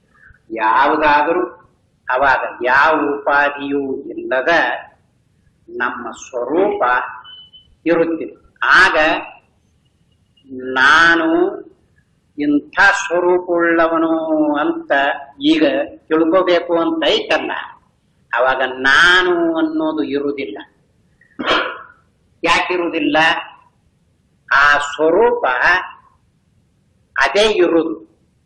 ಯಾವುದಾದರೂ ಅವಾಗ ಯಾವ ಉಪಾಧಿಯೂ ಇಲ್ಲದ ನಮ್ಮ ಸ್ವರೂಪ ಇರುತ್ತಿದೆ ಆಗ ನಾನು ಇಂಥ ಸ್ವರೂಪವುಳ್ಳವನು ಅಂತ ಈಗ ತಿಳ್ಕೋಬೇಕು ಅಂತ ಐತಲ್ಲ ಅವಾಗ ನಾನು ಅನ್ನೋದು ಇರುವುದಿಲ್ಲ ಯಾಕಿರುವುದಿಲ್ಲ ಆ ಸ್ವರೂಪ ಅದೇ ಇರುವುದು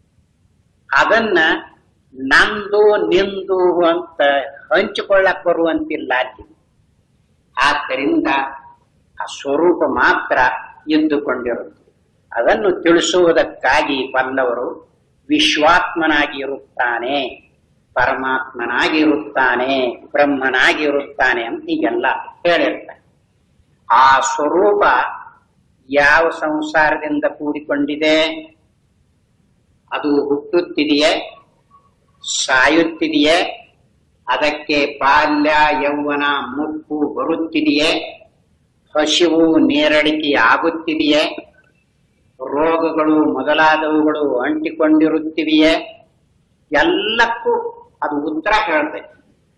ಅದನ್ನ ನಂದು ನಿಂದು ಅಂತ ಹಂಚಿಕೊಳ್ಳಕ್ ಬರುವಂತಿಲ್ಲ ಅಲ್ಲಿ ಆದ್ದರಿಂದ ಆ ಸ್ವರೂಪ ಮಾತ್ರ ಇದ್ದುಕೊಂಡಿರುತ್ತದೆ ಅದನ್ನು ತಿಳಿಸುವುದಕ್ಕಾಗಿ ಬಲ್ಲವರು ವಿಶ್ವಾತ್ಮನಾಗಿ ಇರುತ್ತಾನೆ ಪರಮಾತ್ಮನಾಗಿ ಇರುತ್ತಾನೆ ಬ್ರಹ್ಮನಾಗಿ ಇರುತ್ತಾನೆ ಅಂತ ಹೀಗೆಲ್ಲ ಹೇಳಿರ್ತಾರೆ ಆ ಸ್ವರೂಪ ಯಾವ ಸಂಸಾರದಿಂದ ಕೂಡಿಕೊಂಡಿದೆ ಅದು ಹುಟ್ಟುತ್ತಿದೆಯೇ ಸಾಯುತ್ತಿದೆಯೇ ಅದಕ್ಕೆ ಬಾಲ್ಯ ಯೌವನ ಮುಪ್ಪು ಬರುತ್ತಿದೆಯೇ ಹಸಿವು ನೇರಡಿಕೆ ಆಗುತ್ತಿದೆಯೇ ರೋಗಗಳು ಮೊದಲಾದವುಗಳು ಅಂಟಿಕೊಂಡಿರುತ್ತಿವೆಯೇ ಎಲ್ಲಕ್ಕೂ ಅದು ಉತ್ತರ ಹೇಳ್ತೈತೆ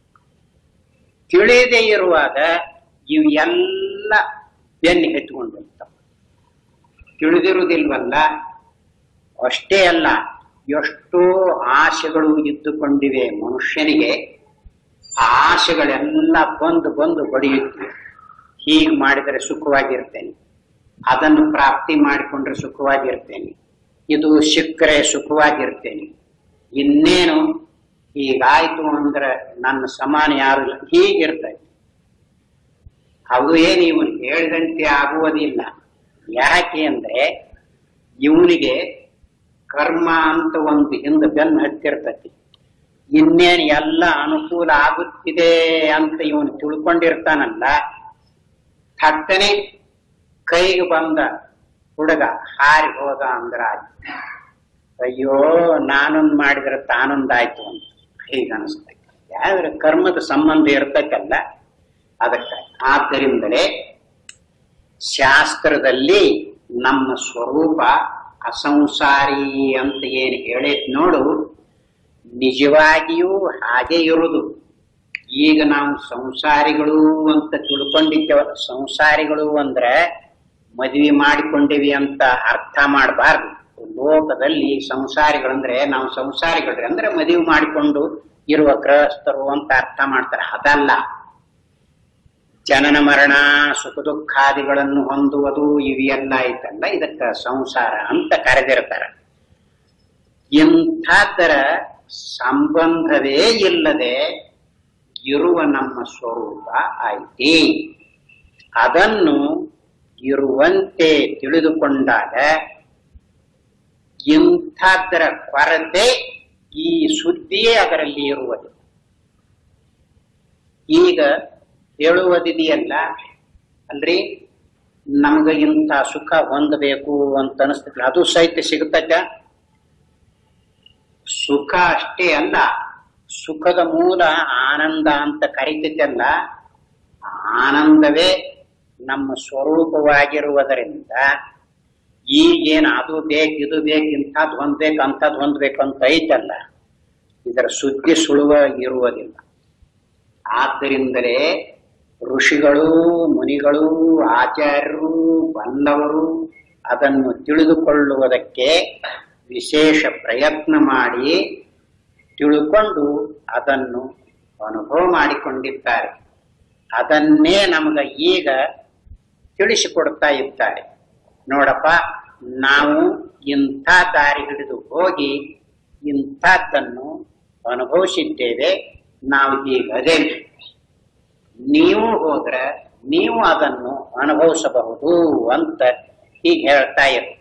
ತಿಳಿಯದೇ ಇರುವಾಗ ಇವು ಎಲ್ಲ ಬೆನ್ನು ಹೆತ್ಕೊಂಡಿರ್ತಾವ ತಿಳಿದಿರುವುದಿಲ್ವಲ್ಲ ಅಷ್ಟೇ ಅಲ್ಲ ಎಷ್ಟೋ ಆಸೆಗಳು ಇದ್ದುಕೊಂಡಿವೆ ಮನುಷ್ಯನಿಗೆ ಆ ಆಸೆಗಳೆಲ್ಲ ಬಂದು ಬಂದು ಬಡಿಯುತ್ತಿವೆ ಹೀಗೆ ಮಾಡಿದರೆ ಸುಖವಾಗಿರ್ತೇನೆ ಅದನ್ನು ಪ್ರಾಪ್ತಿ ಮಾಡಿಕೊಂಡ್ರೆ ಸುಖವಾಗಿರ್ತೇನೆ ಇದು ಸಿಕ್ಕರೆ ಸುಖವಾಗಿರ್ತೇನೆ ಇನ್ನೇನು ಹೀಗಾಯ್ತು ಅಂದ್ರೆ ನನ್ನ ಸಮಾನ ಯಾರು ಇಲ್ಲ ಹೀಗಿರ್ತೈತೆ ಅದು ಏನು ಇವನು ಹೇಳಿದಂತೆ ಆಗುವುದಿಲ್ಲ ಯಾಕೆ ಅಂದ್ರೆ ಇವನಿಗೆ ಕರ್ಮ ಅಂತ ಒಂದು ಹಿಂದೆ ಬೆನ್ನು ಹತ್ತಿರ್ತತಿ ಇನ್ನೇನು ಎಲ್ಲ ಅನುಕೂಲ ಆಗುತ್ತಿದೆ ಅಂತ ಇವನು ತಿಳ್ಕೊಂಡಿರ್ತಾನಲ್ಲ ಥಟ್ಟನೆ ಕೈಗೆ ಬಂದ ಹುಡುಗ ಹಾರಿ ಹೋದ ಅಂದ್ರ ಆಯ್ತು. ಅಯ್ಯೋ ನಾನೊಂದ್ ಮಾಡಿದ್ರೆ ತಾನೊಂದಾಯ್ತು ಅಂತ ಹೀಗೆ ಅನಿಸ್ತೈತೆ ಯಾವ್ದ್ರ ಕರ್ಮದ ಸಂಬಂಧ ಇರ್ತೈತಲ್ಲ ಅದಕ್ಕಾಗಿ ಆದ್ದರಿಂದಲೇ ಶಾಸ್ತ್ರದಲ್ಲಿ ನಮ್ಮ ಸ್ವರೂಪ ಅಸಂಸಾರಿ ಅಂತ ಏನು ಹೇಳೈತ್ ನೋಡು ನಿಜವಾಗಿಯೂ ಹಾಗೆ ಇರುವುದು ಈಗ ನಾವು ಸಂಸಾರಿಗಳು ಅಂತ ತಿಳ್ಕೊಂಡಿದ್ದೇವ ಸಂಸಾರಿಗಳು ಅಂದ್ರೆ ಮದುವೆ ಮಾಡಿಕೊಂಡಿವಿ ಅಂತ ಅರ್ಥ ಮಾಡಬಾರ್ದು ಲೋಕದಲ್ಲಿ ಸಂಸಾರಿಗಳಂದ್ರೆ ನಾವು ಸಂಸಾರಿಗಳ್ರಿ ಅಂದ್ರೆ ಮದುವೆ ಮಾಡಿಕೊಂಡು ಇರುವ ಗೃಹಸ್ಥರು ಅಂತ ಅರ್ಥ ಮಾಡ್ತಾರೆ ಅದಲ್ಲ ಜನನ ಮರಣ ಸುಖ ದುಃಖಾದಿಗಳನ್ನು ಹೊಂದುವುದು ಇವೆಲ್ಲ ಐತಲ್ಲ ಇದಕ್ಕ ಸಂಸಾರ ಅಂತ ಕರೆದಿರ್ತಾರೆ ಇಂಥದ್ದರ ಸಂಬಂಧವೇ ಇಲ್ಲದೆ ಇರುವ ನಮ್ಮ ಸ್ವರೂಪ ಐತಿ ಅದನ್ನು ಇರುವಂತೆ ತಿಳಿದುಕೊಂಡಾಗ ಇಂಥದ್ದರ ಕೊರತೆ ಈ ಸುದ್ದಿಯೇ ಅದರಲ್ಲಿ ಇರುವುದು ಈಗ ಹೇಳುವುದಿದೆಯಲ್ಲ ಅಲ್ರಿ ನಮ್ಗ ಇಂಥ ಸುಖ ಹೊಂದಬೇಕು ಅಂತ ಅನಿಸ್ತೈತಿ ಅದು ಸಹಿತ ಸಿಗುತ್ತಕ್ಕ ಸುಖ ಅಷ್ಟೇ ಅಲ್ಲ ಸುಖದ ಮೂಲ ಆನಂದ ಅಂತ ಕರಿತೈತಲ್ಲ ಆನಂದವೇ ನಮ್ಮ ಸ್ವರೂಪವಾಗಿರುವುದರಿಂದ ಈಗೇನು ಅದು ಬೇಕು ಇದು ಬೇಕು ಇಂಥದ್ದು ಹೊಂದ್ಬೇಕು ಅಂಥದ್ದು ಹೊಂದ್ಬೇಕು ಅಂತ ಐತಲ್ಲ ಇದರ ಸುದ್ದಿ ಸುಳುವ ಇರುವುದಿಲ್ಲ ಆದ್ದರಿಂದಲೇ ಋಷಿಗಳು ಮುನಿಗಳು ಆಚಾರ್ಯರು ಬಲ್ಲವರು ಅದನ್ನು ತಿಳಿದುಕೊಳ್ಳುವುದಕ್ಕೆ ವಿಶೇಷ ಪ್ರಯತ್ನ ಮಾಡಿ ತಿಳ್ಕೊಂಡು ಅದನ್ನು ಅನುಭವ ಮಾಡಿಕೊಂಡಿದ್ದಾರೆ ಅದನ್ನೇ ನಮಗ ಈಗ ತಿಳಿಸಿಕೊಡ್ತಾ ಇದ್ದಾರೆ ನೋಡಪ್ಪ ನಾವು ಇಂಥ ದಾರಿ ಹಿಡಿದು ಹೋಗಿ ಇಂಥದ್ದನ್ನು ಅನುಭವಿಸಿದ್ದೇವೆ ನಾವು ಈಗ ಅದೇ ನೀವು ಹೋದ್ರೆ ನೀವು ಅದನ್ನು ಅನುಭವಿಸಬಹುದು ಅಂತ ಹೀಗೆ ಹೇಳ್ತಾ ಇರು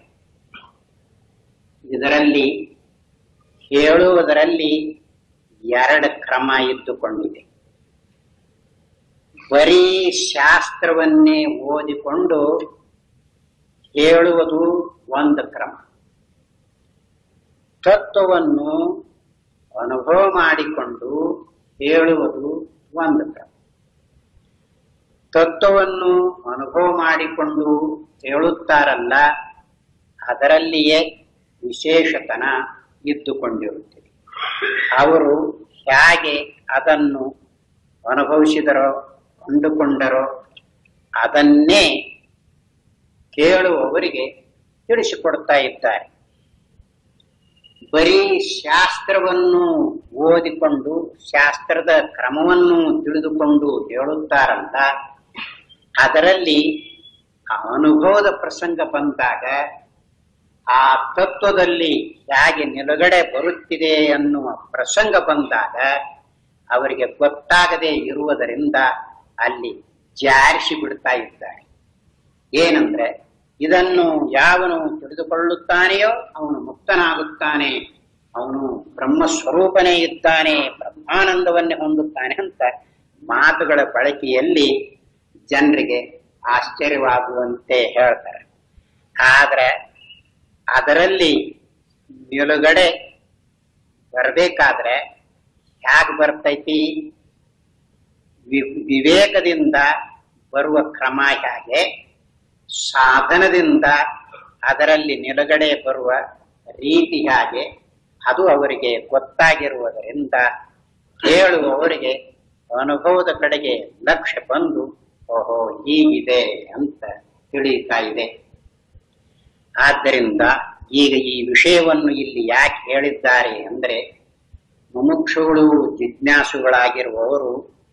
ಇದರಲ್ಲಿ ಹೇಳುವುದರಲ್ಲಿ ಎರಡು ಕ್ರಮ ಇದ್ದುಕೊಂಡಿದೆ ಬರೀ ಶಾಸ್ತ್ರವನ್ನೇ ಓದಿಕೊಂಡು ಹೇಳುವುದು ಒಂದು ಕ್ರಮ ತತ್ವವನ್ನು ಅನುಭವ ಮಾಡಿಕೊಂಡು ಹೇಳುವುದು ಒಂದು ಕ್ರಮ ತತ್ವವನ್ನು ಅನುಭವ ಮಾಡಿಕೊಂಡು ಹೇಳುತ್ತಾರಲ್ಲ ಅದರಲ್ಲಿಯೇ ವಿಶೇಷತನ ಇದ್ದುಕೊಂಡಿರುತ್ತದೆ ಅವರು ಹೇಗೆ ಅದನ್ನು ಅನುಭವಿಸಿದರೋ ಕಂಡುಕೊಂಡರೋ ಅದನ್ನೇ ಕೇಳುವವರಿಗೆ ತಿಳಿಸಿಕೊಡ್ತಾ ಇದ್ದಾರೆ ಬರೀ ಶಾಸ್ತ್ರವನ್ನು ಓದಿಕೊಂಡು ಶಾಸ್ತ್ರದ ಕ್ರಮವನ್ನು ತಿಳಿದುಕೊಂಡು ಹೇಳುತ್ತಾರಲ್ಲ ಅದರಲ್ಲಿ ಆ ಅನುಭವದ ಪ್ರಸಂಗ ಬಂದಾಗ ಆ ತತ್ವದಲ್ಲಿ ಹೇಗೆ ನಿಲುಗಡೆ ಬರುತ್ತಿದೆ ಅನ್ನುವ ಪ್ರಸಂಗ ಬಂದಾಗ ಅವರಿಗೆ ಗೊತ್ತಾಗದೇ ಇರುವುದರಿಂದ ಅಲ್ಲಿ ಜಾರಿಸಿ ಬಿಡ್ತಾ ಇದ್ದಾರೆ ಏನಂದ್ರೆ ಇದನ್ನು ಯಾವನು ತಿಳಿದುಕೊಳ್ಳುತ್ತಾನೆಯೋ ಅವನು ಮುಕ್ತನಾಗುತ್ತಾನೆ ಅವನು ಬ್ರಹ್ಮ ಸ್ವರೂಪನೇ ಇದ್ದಾನೆ ಬ್ರಹ್ಮಾನಂದವನ್ನೇ ಹೊಂದುತ್ತಾನೆ ಅಂತ ಮಾತುಗಳ ಬಳಕೆಯಲ್ಲಿ ಜನರಿಗೆ ಆಶ್ಚರ್ಯವಾಗುವಂತೆ ಹೇಳ್ತಾರೆ ಆದ್ರೆ ಅದರಲ್ಲಿ ನಿಲುಗಡೆ ಬರಬೇಕಾದ್ರೆ ಹೇಗೆ ಬರ್ತೈತಿ ವಿ- ವಿವೇಕದಿಂದ ಬರುವ ಕ್ರಮ ಹೇಗೆ ಸಾಧನದಿಂದ ಅದರಲ್ಲಿ ನಿಲುಗಡೆ ಬರುವ ರೀತಿ ಹೇಗೆ ಅದು ಅವರಿಗೆ ಗೊತ್ತಾಗಿರುವುದರಿಂದ ಕೇಳುವವರಿಗೆ ಅನುಭವದ ಕಡೆಗೆ ಲಕ್ಷ್ಯ ಬಂದು ಓಹೋ ಹೀಗಿದೆ ಅಂತ ತಿಳಿಯುತ್ತಾ ಇದೆ ಆದ್ದರಿಂದ ಈಗ ಈ ವಿಷಯವನ್ನು ಇಲ್ಲಿ ಯಾಕೆ ಹೇಳಿದ್ದಾರೆ ಅಂದ್ರೆ ಮುಮುಕ್ಷುಗಳು ಜಿಜ್ಞಾಸುಗಳಾಗಿರುವವರು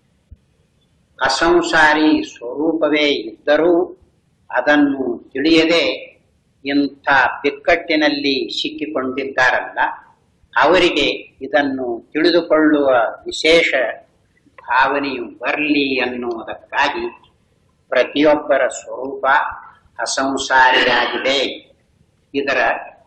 ಅಸಂಸಾರಿ ಸ್ವರೂಪವೇ ಇದ್ದರೂ ಅದನ್ನು ತಿಳಿಯದೆ ಇಂಥ ಬಿಕ್ಕಟ್ಟಿನಲ್ಲಿ ಸಿಕ್ಕಿಕೊಂಡಿದ್ದಾರಲ್ಲ ಅವರಿಗೆ ಇದನ್ನು ತಿಳಿದುಕೊಳ್ಳುವ ವಿಶೇಷ ಭಾವನೆಯು ಬರಲಿ ಅನ್ನುವುದಕ್ಕಾಗಿ ಪ್ರತಿಯೊಬ್ಬರ ಸ್ವರೂಪ ಅಸಂಸಾರಿಯಾಗಿದೆ ಇದರ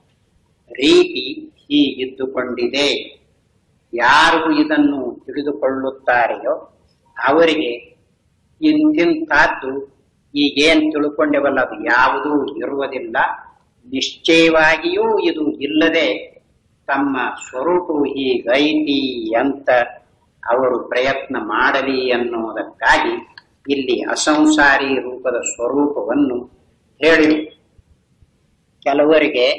ರೀತಿ ಹೀಗಿದ್ದುಕೊಂಡಿದೆ ಯಾರು ಇದನ್ನು ತಿಳಿದುಕೊಳ್ಳುತ್ತಾರೆಯೋ ಅವರಿಗೆ ಇಂತಿಂತಹದ್ದು ಈಗೇನ್ ತಿಳ್ಕೊಂಡೆವಲ್ಲ ಅದು ಯಾವುದೂ ಇರುವುದಿಲ್ಲ ನಿಶ್ಚಯವಾಗಿಯೂ ಇದು ಇಲ್ಲದೆ ತಮ್ಮ ಸ್ವರೂಪವು ಹೀಗೈತಿ ಅಂತ ಅವರು ಪ್ರಯತ್ನ ಮಾಡಲಿ ಅನ್ನುವುದಕ್ಕಾಗಿ ಇಲ್ಲಿ ಅಸಂಸಾರಿ ರೂಪದ ಸ್ವರೂಪವನ್ನು ಹೇಳಿ ಕೆಲವರಿಗೆ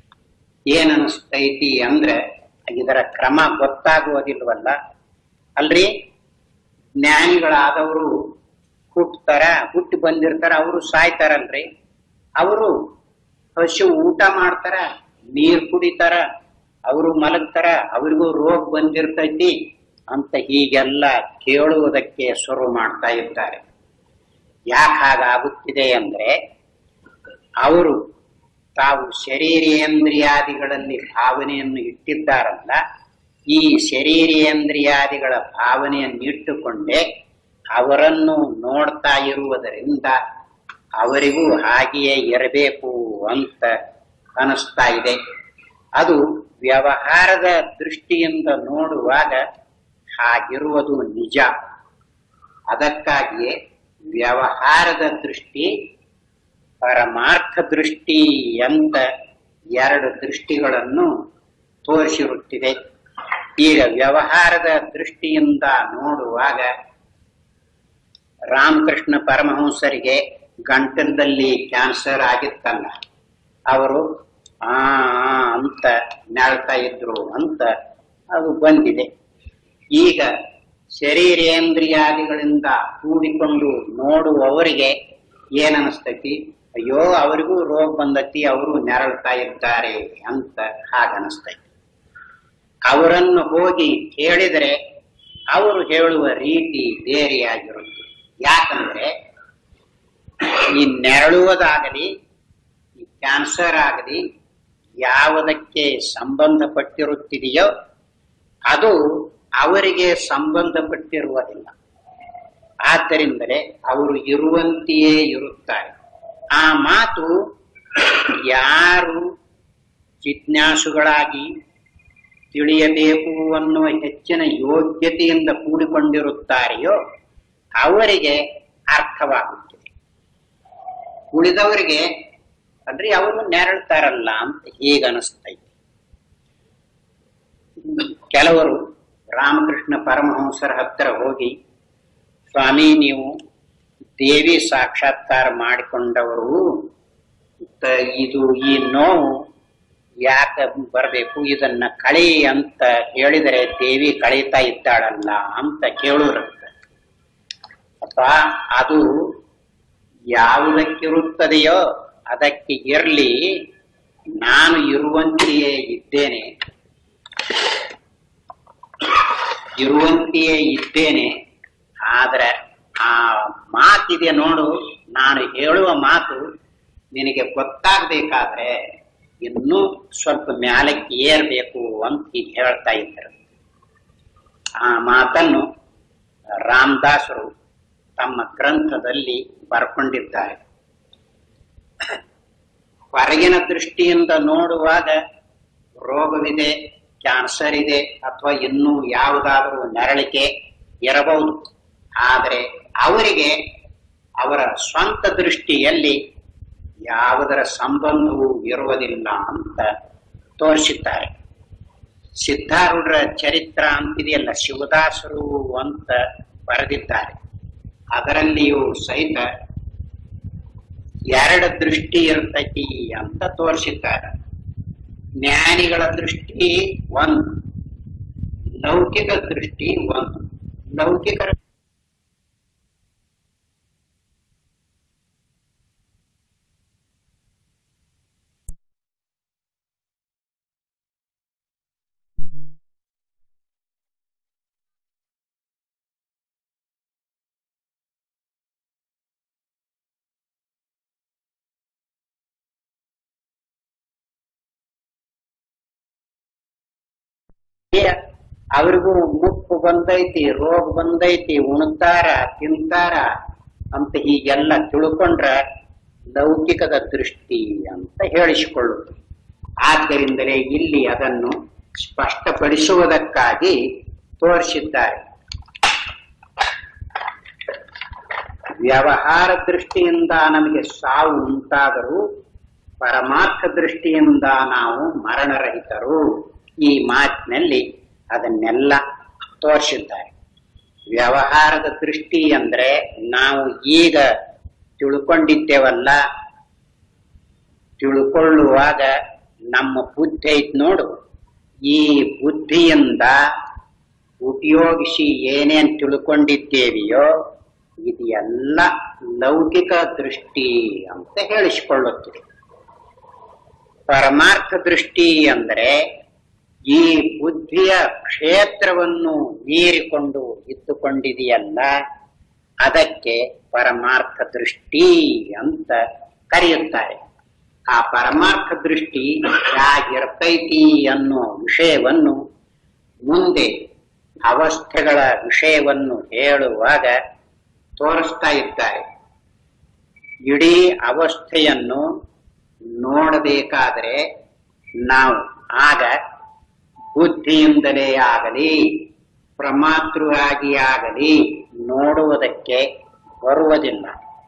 ಏನನಿಸ್ತೈತಿ ಅಂದ್ರೆ ಇದರ ಕ್ರಮ ಗೊತ್ತಾಗುವುದಿಲ್ವಲ್ಲ ಅಲ್ರಿ ಜ್ಞಾನಿಗಳಾದವರು ಹುಟ್ಟತಾರ ಹುಟ್ಟಿ ಬಂದಿರ್ತಾರ ಅವರು ಸಾಯ್ತಾರಲ್ರಿ ಅವರು ಹಸು ಊಟ ಮಾಡ್ತಾರ ನೀರ್ ಕುಡಿತಾರ ಅವರು ಮಲಗ್ತಾರ ಅವರಿಗೂ ರೋಗ ಬಂದಿರ್ತೈತಿ ಅಂತ ಹೀಗೆಲ್ಲ ಕೇಳುವುದಕ್ಕೆ ಶುರು ಮಾಡ್ತಾ ಇದ್ದಾರೆ ಯಾಕೆ ಹಾಗಾಗುತ್ತಿದೆ ಅಂದ್ರೆ ಅವರು ತಾವು ಶರೀರೇಂದ್ರಿಯಾದಿಗಳಲ್ಲಿ ಭಾವನೆಯನ್ನು ಇಟ್ಟಿದ್ದಾರಲ್ಲ ಈ ಶರೀರೇಂದ್ರಿಯಾದಿಗಳ ಭಾವನೆಯನ್ನು ಇಟ್ಟುಕೊಂಡೇ ಅವರನ್ನು ನೋಡ್ತಾ ಇರುವುದರಿಂದ ಅವರಿಗೂ ಹಾಗೆಯೇ ಇರಬೇಕು ಅಂತ ಅನಿಸ್ತಾ ಇದೆ ಅದು ವ್ಯವಹಾರದ ದೃಷ್ಟಿಯಿಂದ ನೋಡುವಾಗ ಹಾಗಿರುವುದು ನಿಜ ಅದಕ್ಕಾಗಿಯೇ ವ್ಯವಹಾರದ ದೃಷ್ಟಿ ಪರಮಾರ್ಥ ದೃಷ್ಟಿ ಅಂತ ಎರಡು ದೃಷ್ಟಿಗಳನ್ನು ತೋರಿಸಿರುತ್ತಿದೆ ಈಗ ವ್ಯವಹಾರದ ದೃಷ್ಟಿಯಿಂದ ನೋಡುವಾಗ ರಾಮಕೃಷ್ಣ ಪರಮಹಂಸರಿಗೆ ಗಂಟಲದಲ್ಲಿ ಕ್ಯಾನ್ಸರ್ ಆಗಿತ್ತಲ್ಲ ಅವರು ಆ ಆ ಅಂತ ನಾಳ್ತಾ ಇದ್ರು ಅಂತ ಅದು ಬಂದಿದೆ ಈಗ ಶರೀರೇಂದ್ರಿಯಾದಿಗಳಿಂದ ಕೂಡಿಕೊಂಡು ನೋಡುವವರಿಗೆ ಏನನಿಸ್ತೈತಿ ಅಯ್ಯೋ ಅವರಿಗೂ ರೋಗ ಬಂದತಿ ಅವರು ನೆರಳ್ತಾ ಇದ್ದಾರೆ ಅಂತ ಹಾಗನಿಸ್ತೈತಿ ಅವರನ್ನು ಹೋಗಿ ಕೇಳಿದರೆ ಅವರು ಹೇಳುವ ರೀತಿ ಬೇರೆಯಾಗಿರುತ್ತೆ ಯಾಕಂದ್ರೆ ಈ ನೆರಳುವುದಾಗಲಿ ಈ ಕ್ಯಾನ್ಸರ್ ಆಗಲಿ ಯಾವುದಕ್ಕೆ ಸಂಬಂಧಪಟ್ಟಿರುತ್ತಿದೆಯೋ ಅದು ಅವರಿಗೆ ಸಂಬಂಧಪಟ್ಟಿರುವುದಿಲ್ಲ ಆದ್ದರಿಂದಲೇ ಅವರು ಇರುವಂತೆಯೇ ಇರುತ್ತಾರೆ ಆ ಮಾತು ಯಾರು ಜಿಜ್ಞಾಸುಗಳಾಗಿ ತಿಳಿಯಬೇಕು ಅನ್ನುವ ಹೆಚ್ಚಿನ ಯೋಗ್ಯತೆಯಿಂದ ಕೂಡಿಕೊಂಡಿರುತ್ತಾರೆಯೋ ಅವರಿಗೆ ಅರ್ಥವಾಗುತ್ತದೆ ಉಳಿದವರಿಗೆ ಅಂದ್ರೆ ಅವರು ನೆರಳ್ತಾರಲ್ಲ ಅಂತ ಹೀಗನಿಸ್ತೈತಿ ಕೆಲವರು ರಾಮಕೃಷ್ಣ ಪರಮಹಂಸರ ಹತ್ತಿರ ಹೋಗಿ ಸ್ವಾಮಿ ನೀವು ದೇವಿ ಸಾಕ್ಷಾತ್ಕಾರ ಮಾಡಿಕೊಂಡವರು ತ- ಇದು ಈ ನೋವು ಯಾಕೆ ಬರಬೇಕು ಇದನ್ನ ಕಳಿ ಅಂತ ಹೇಳಿದರೆ ದೇವಿ ಕಳೀತಾ ಇದ್ದಾಳಲ್ಲ ಅಂತ ಕೇಳೋರಂತ ಅಪ್ಪ ಅಪ್ಪ ಅದು ಯಾವುದಕ್ಕಿರುತ್ತದೆಯೋ ಅದಕ್ಕೆ ಇರಲಿ ನಾನು ಇರುವಂತೆಯೇ ಇದ್ದೇನೆ ಇರುವಂತೆಯೇ ಇದ್ದೇನೆ ಆದ್ರೆ ಆ ಮಾತಿದೆ ನೋಡು ನಾನು ಹೇಳುವ ಮಾತು ನಿನಗೆ ಗೊತ್ತಾಗಬೇಕಾದ್ರೆ ಇನ್ನೂ ಸ್ವಲ್ಪ ಮ್ಯಾಲಕ್ಕೆ ಏರ್ಬೇಕು ಅಂತ ಈಗ ಹೇಳ್ತಾ ಇದ್ದರು ಆ ಮಾತನ್ನು ರಾಮದಾಸರು ತಮ್ಮ ಗ್ರಂಥದಲ್ಲಿ ಬರ್ಕೊಂಡಿದ್ದಾರೆ ಹೊರಗಿನ ದೃಷ್ಟಿಯಿಂದ ನೋಡುವಾಗ ರೋಗವಿದೆ ಕ್ಯಾನ್ಸರ್ ಇದೆ ಅಥವಾ ಇನ್ನೂ ಯಾವುದಾದರೂ ನರಳಿಕೆ ಇರಬಹುದು ಆದರೆ ಅವರಿಗೆ ಅವರ ಸ್ವಂತ ದೃಷ್ಟಿಯಲ್ಲಿ ಯಾವುದರ ಸಂಬಂಧವೂ ಇರುವುದಿಲ್ಲ ಅಂತ ತೋರಿಸಿದ್ದಾರೆ ಸಿದ್ಧಾರೂಢರ ಚರಿತ್ರ ಅಂತಿದೆಯಲ್ಲ ಶಿವದಾಸರು ಅಂತ ಬರೆದಿದ್ದಾರೆ ಅದರಲ್ಲಿಯೂ ಸಹಿತ ಎರಡು ದೃಷ್ಟಿ ಇರ್ತೈತಿ ಅಂತ ತೋರಿಸಿದ್ದಾರೆ ಜ್ಞಾನಿಗಳ ದೃಷ್ಟಿ ಒಂದು ಲೌಕಿಕ ದೃಷ್ಟಿ ಒಂದು ಲೌಕಿಕರ ಅವ್ರಿಗೂ ಮುಪ್ಪು ಬಂದೈತಿ ರೋಗ ಬಂದೈತಿ ಉಣ್ತಾರ ತಿಂತಾರ ಅಂತ ಹೀಗೆಲ್ಲ ತಿಳ್ಕೊಂಡ್ರ ಲೌಕಿಕದ ದೃಷ್ಟಿ ಅಂತ ಹೇಳಿಸಿಕೊಳ್ಳುವುದು ಆದ್ದರಿಂದಲೇ ಇಲ್ಲಿ ಅದನ್ನು ಸ್ಪಷ್ಟಪಡಿಸುವುದಕ್ಕಾಗಿ ತೋರಿಸಿದ್ದಾರೆ ವ್ಯವಹಾರ ದೃಷ್ಟಿಯಿಂದ ನಮಗೆ ಸಾವು ಉಂಟಾದರೂ ಪರಮಾರ್ಥ ದೃಷ್ಟಿಯಿಂದ ನಾವು ಮರಣರಹಿತರು ಈ ಮಾತಿನಲ್ಲಿ ಅದನ್ನೆಲ್ಲ ತೋರಿಸಿದ್ದಾರೆ ವ್ಯವಹಾರದ ದೃಷ್ಟಿ ಅಂದ್ರೆ ನಾವು ಈಗ ತಿಳ್ಕೊಂಡಿದ್ದೇವಲ್ಲ ತಿಳ್ಕೊಳ್ಳುವಾಗ ನಮ್ಮ ಬುದ್ಧಿ ಐತ್ ನೋಡು ಈ ಬುದ್ಧಿಯಿಂದ ಉಪಯೋಗಿಸಿ ಏನೇನ್ ತಿಳ್ಕೊಂಡಿದ್ದೇವೆಯೋ ಇದು ಎಲ್ಲ ಲೌಕಿಕ ದೃಷ್ಟಿ ಅಂತ ಹೇಳಿಸಿಕೊಳ್ಳುತ್ತದೆ ಪರಮಾರ್ಥ ದೃಷ್ಟಿ ಅಂದ್ರೆ ಈ ಬುದ್ಧಿಯ ಕ್ಷೇತ್ರವನ್ನು ಮೀರಿಕೊಂಡು ಇದ್ದುಕೊಂಡಿದೆಯಲ್ಲ ಅದಕ್ಕೆ ಪರಮಾರ್ಥ ದೃಷ್ಟಿ ಅಂತ ಕರೆಯುತ್ತಾರೆ ಆ ಪರಮಾರ್ಥ ದೃಷ್ಟಿ ಹೇಗಿರ್ತೈತಿ ಅನ್ನೋ ವಿಷಯವನ್ನು ಮುಂದೆ ಅವಸ್ಥೆಗಳ ವಿಷಯವನ್ನು ಹೇಳುವಾಗ ತೋರಿಸ್ತಾ ಇದ್ದಾರೆ ಇಡೀ ಅವಸ್ಥೆಯನ್ನು ನೋಡಬೇಕಾದರೆ ನಾವು ಆಗ ಬುದ್ಧಿಯಿಂದಲೇ ಆಗಲಿ ಪ್ರಮಾತೃವಾಗಿ ಆಗಲಿ ನೋಡುವುದಕ್ಕೆ ಬರುವುದಿಲ್ಲ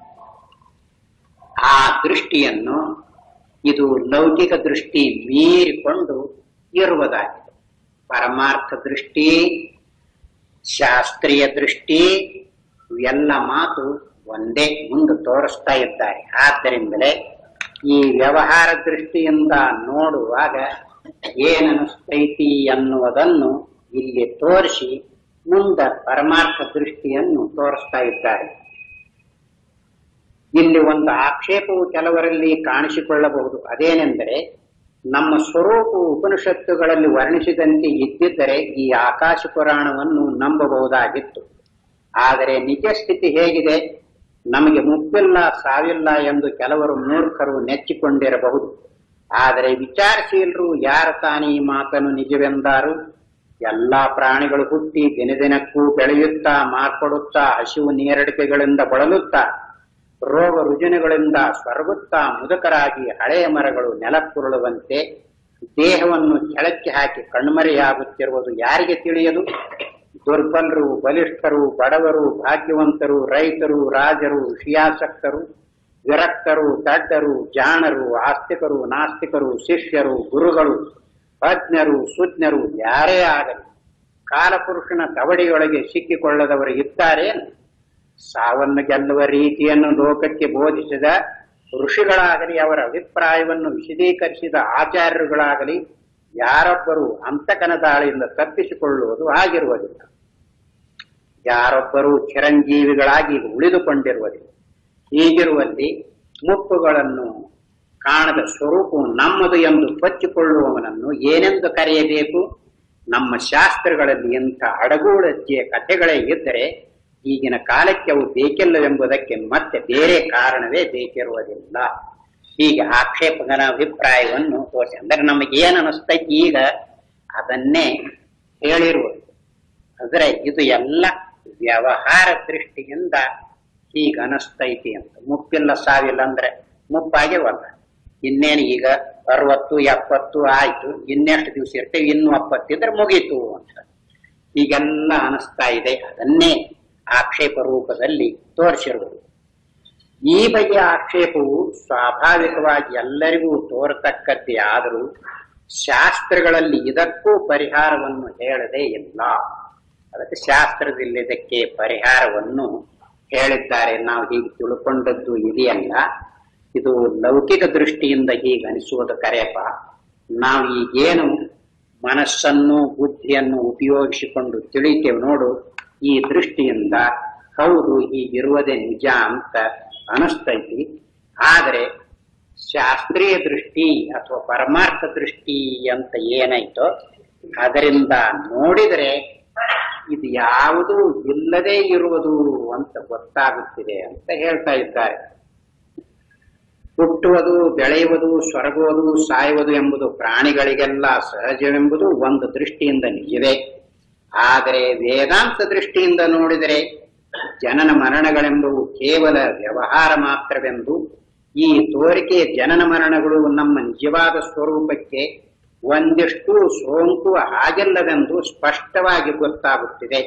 ಆ ದೃಷ್ಟಿಯನ್ನು ಇದು ಲೌಕಿಕ ದೃಷ್ಟಿ ಮೀರಿಕೊಂಡು ಇರುವುದಾಗಿದೆ ಪರಮಾರ್ಥ ದೃಷ್ಟಿ ಶಾಸ್ತ್ರೀಯ ದೃಷ್ಟಿ ಇವೆಲ್ಲ ಮಾತು ಒಂದೇ ಮುಂದೆ ತೋರಿಸ್ತಾ ಇದ್ದಾರೆ ಆದ್ದರಿಂದಲೇ ಈ ವ್ಯವಹಾರ ದೃಷ್ಟಿಯಿಂದ ನೋಡುವಾಗ ಏನನಿಸ್ತೈತಿ ಅನ್ನುವುದನ್ನು ಇಲ್ಲಿ ತೋರಿಸಿ ಮುಂದ ಪರಮಾರ್ಥ ದೃಷ್ಟಿಯನ್ನು ತೋರಿಸ್ತಾ ಇದ್ದಾರೆ ಇಲ್ಲಿ ಒಂದು ಆಕ್ಷೇಪವು ಕೆಲವರಲ್ಲಿ ಕಾಣಿಸಿಕೊಳ್ಳಬಹುದು ಅದೇನೆಂದರೆ ನಮ್ಮ ಸ್ವರೂಪ ಉಪನಿಷತ್ತುಗಳಲ್ಲಿ ವರ್ಣಿಸಿದಂತೆ ಇದ್ದಿದ್ದರೆ ಈ ಆಕಾಶ ಪುರಾಣವನ್ನು ನಂಬಬಹುದಾಗಿತ್ತು ಆದರೆ ನಿಜ ಸ್ಥಿತಿ ಹೇಗಿದೆ ನಮಗೆ ಮುಪ್ಪಿಲ್ಲ ಸಾವಿಲ್ಲ ಎಂದು ಕೆಲವರು ಮೂರ್ಖರು ನೆಚ್ಚಿಕೊಂಡಿರಬಹುದು ಆದರೆ ವಿಚಾರಶೀಲರು ಯಾರ ತಾನೇ ಈ ಮಾತನ್ನು ನಿಜವೆಂದಾರು ಎಲ್ಲಾ ಪ್ರಾಣಿಗಳು ಹುಟ್ಟಿ ದಿನದಿನಕ್ಕೂ ಬೆಳೆಯುತ್ತಾ ಮಾರ್ಪಡುತ್ತಾ ಹಸಿವು ನೀರಡಿಕೆಗಳಿಂದ ಬಳಲುತ್ತಾ ರೋಗ ರುಜಿನಗಳಿಂದ ಸ್ವರ್ಗುತ್ತಾ ಮುದುಕರಾಗಿ ಹಳೆಯ ಮರಗಳು ನೆಲಕ್ಕುರುಳುವಂತೆ ದೇಹವನ್ನು ಕೆಳಕ್ಕೆ ಹಾಕಿ ಕಣ್ಮರೆಯಾಗುತ್ತಿರುವುದು ಯಾರಿಗೆ ತಿಳಿಯದು ದುರ್ಬಲರು ಬಲಿಷ್ಠರು ಬಡವರು ಭಾಗ್ಯವಂತರು ರೈತರು ರಾಜರು ವಿಷಯಾಸಕ್ತರು ವಿರಕ್ತರು ದಡ್ಡರು ಜಾಣರು ಆಸ್ತಿಕರು ನಾಸ್ತಿಕರು ಶಿಷ್ಯರು ಗುರುಗಳು ತಜ್ಞರು ಸುಜ್ಞರು ಯಾರೇ ಆಗಲಿ ಕಾಲಪುರುಷನ ಕವಡಿಯೊಳಗೆ ಸಿಕ್ಕಿಕೊಳ್ಳದವರು ಇದ್ದಾರೇನು ಸಾವನ್ನು ಗೆಲ್ಲುವ ರೀತಿಯನ್ನು ಲೋಕಕ್ಕೆ ಬೋಧಿಸಿದ ಋಷಿಗಳಾಗಲಿ ಅವರ ಅಭಿಪ್ರಾಯವನ್ನು ವಿಶದೀಕರಿಸಿದ ಆಚಾರ್ಯರುಗಳಾಗಲಿ ಯಾರೊಬ್ಬರು ಅಂತಕನ ದಾಳಿಯಿಂದ ತಪ್ಪಿಸಿಕೊಳ್ಳುವುದು ಆಗಿರುವುದಿಲ್ಲ ಯಾರೊಬ್ಬರೂ ಚಿರಂಜೀವಿಗಳಾಗಿ ಉಳಿದುಕೊಂಡಿರುವುದಿಲ್ಲ ಹೀಗಿರುವಲ್ಲಿ ಮುಪ್ಪುಗಳನ್ನು ಕಾಣದ ಸ್ವರೂಪವು ನಮ್ಮದು ಎಂದು ಕೊಚ್ಚಿಕೊಳ್ಳುವವನನ್ನು ಏನೆಂದು ಕರೆಯಬೇಕು ನಮ್ಮ ಶಾಸ್ತ್ರಗಳಲ್ಲಿ ಇಂಥ ಅಡಗೂಳಜ್ಜಿಯ ಕಥೆಗಳೇ ಇದ್ದರೆ ಈಗಿನ ಕಾಲಕ್ಕೆ ಅವು ಬೇಕಿಲ್ಲವೆಂಬುದಕ್ಕೆ ಮತ್ತೆ ಬೇರೆ ಕಾರಣವೇ ಬೇಕಿರುವುದಿಲ್ಲ ಹೀಗೆ ಆಕ್ಷೇಪಕನ ಅಭಿಪ್ರಾಯವನ್ನು ತೋರಿಸಿ ಅಂದರೆ ನಮಗೆ ಏನು ಅನಿಸ್ತೈತಿ ಈಗ ಅದನ್ನೇ ಹೇಳಿರುವುದು ಆದರೆ ಇದು ಎಲ್ಲ ವ್ಯವಹಾರ ದೃಷ್ಟಿಯಿಂದ ಹೀಗ ಅನಿಸ್ತೈತಿ ಅಂತ ಮುಪ್ಪಿಲ್ಲ ಸಾವಿಲ್ಲ ಅಂದ್ರೆ ಮುಪ್ಪಾಗ್ಯವಲ್ಲ ಇನ್ನೇನು ಈಗ ಅರವತ್ತು ಎಪ್ಪತ್ತು ಆಯ್ತು ಇನ್ನೆಷ್ಟು ದಿವಸ ಇರ್ತೇವೆ ಇನ್ನು ಅಪ್ಪತ್ತಿದ್ರೆ ಮುಗೀತು ಅಂತ ಈಗೆಲ್ಲ ಅನಿಸ್ತಾ ಇದೆ ಅದನ್ನೇ ಆಕ್ಷೇಪ ರೂಪದಲ್ಲಿ ತೋರಿಸಿರುವುದು ಈ ಬಗೆಯ ಆಕ್ಷೇಪವು ಸ್ವಾಭಾವಿಕವಾಗಿ ಎಲ್ಲರಿಗೂ ತೋರತಕ್ಕದ್ದೇ ಆದರೂ ಶಾಸ್ತ್ರಗಳಲ್ಲಿ ಇದಕ್ಕೂ ಪರಿಹಾರವನ್ನು ಹೇಳದೇ ಇಲ್ಲ ಅದಕ್ಕೆ ಶಾಸ್ತ್ರದಲ್ಲಿ ಇದಕ್ಕೆ ಪರಿಹಾರವನ್ನು ಹೇಳಿದ್ದಾರೆ ನಾವು ಹೀಗೆ ತಿಳ್ಕೊಂಡದ್ದು ಇದೆಯಲ್ಲ ಇದು ಲೌಕಿಕ ದೃಷ್ಟಿಯಿಂದ ಹೀಗೆ ಅನಿಸುವುದು ಕರೆಯಪ್ಪ ನಾವು ಈಗೇನು ಮನಸ್ಸನ್ನು ಬುದ್ಧಿಯನ್ನು ಉಪಯೋಗಿಸಿಕೊಂಡು ತಿಳಿತೇವೆ ನೋಡು ಈ ದೃಷ್ಟಿಯಿಂದ ಹೌದು ಹೀಗಿರುವುದೇ ನಿಜ ಅಂತ ಅನಿಸ್ತೈತಿ ಆದರೆ ಶಾಸ್ತ್ರೀಯ ದೃಷ್ಟಿ ಅಥವಾ ಪರಮಾರ್ಥ ದೃಷ್ಟಿ ಅಂತ ಏನಾಯ್ತೋ ಅದರಿಂದ ನೋಡಿದರೆ ಇದು ಯಾವುದು ಇಲ್ಲದೇ ಇರುವುದು ಅಂತ ಗೊತ್ತಾಗುತ್ತಿದೆ ಅಂತ ಹೇಳ್ತಾ ಇದ್ದಾರೆ ಹುಟ್ಟುವುದು ಬೆಳೆಯುವುದು ಸೊರಗುವುದು ಸಾಯುವುದು ಎಂಬುದು ಪ್ರಾಣಿಗಳಿಗೆಲ್ಲ ಸಹಜವೆಂಬುದು ಒಂದು ದೃಷ್ಟಿಯಿಂದ ನಿಜವೇ ಆದರೆ ವೇದಾಂತ ದೃಷ್ಟಿಯಿಂದ ನೋಡಿದರೆ ಜನನ ಮರಣಗಳೆಂಬುವು ಕೇವಲ ವ್ಯವಹಾರ ಮಾತ್ರವೆಂದು ಈ ತೋರಿಕೆಯ ಜನನ ಮರಣಗಳು ನಮ್ಮ ನಿಜವಾದ ಸ್ವರೂಪಕ್ಕೆ ಒಂದಿಷ್ಟು ಸೋಂಕು ಆಗಿಲ್ಲವೆಂದು ಸ್ಪಷ್ಟವಾಗಿ ಗೊತ್ತಾಗುತ್ತಿದೆ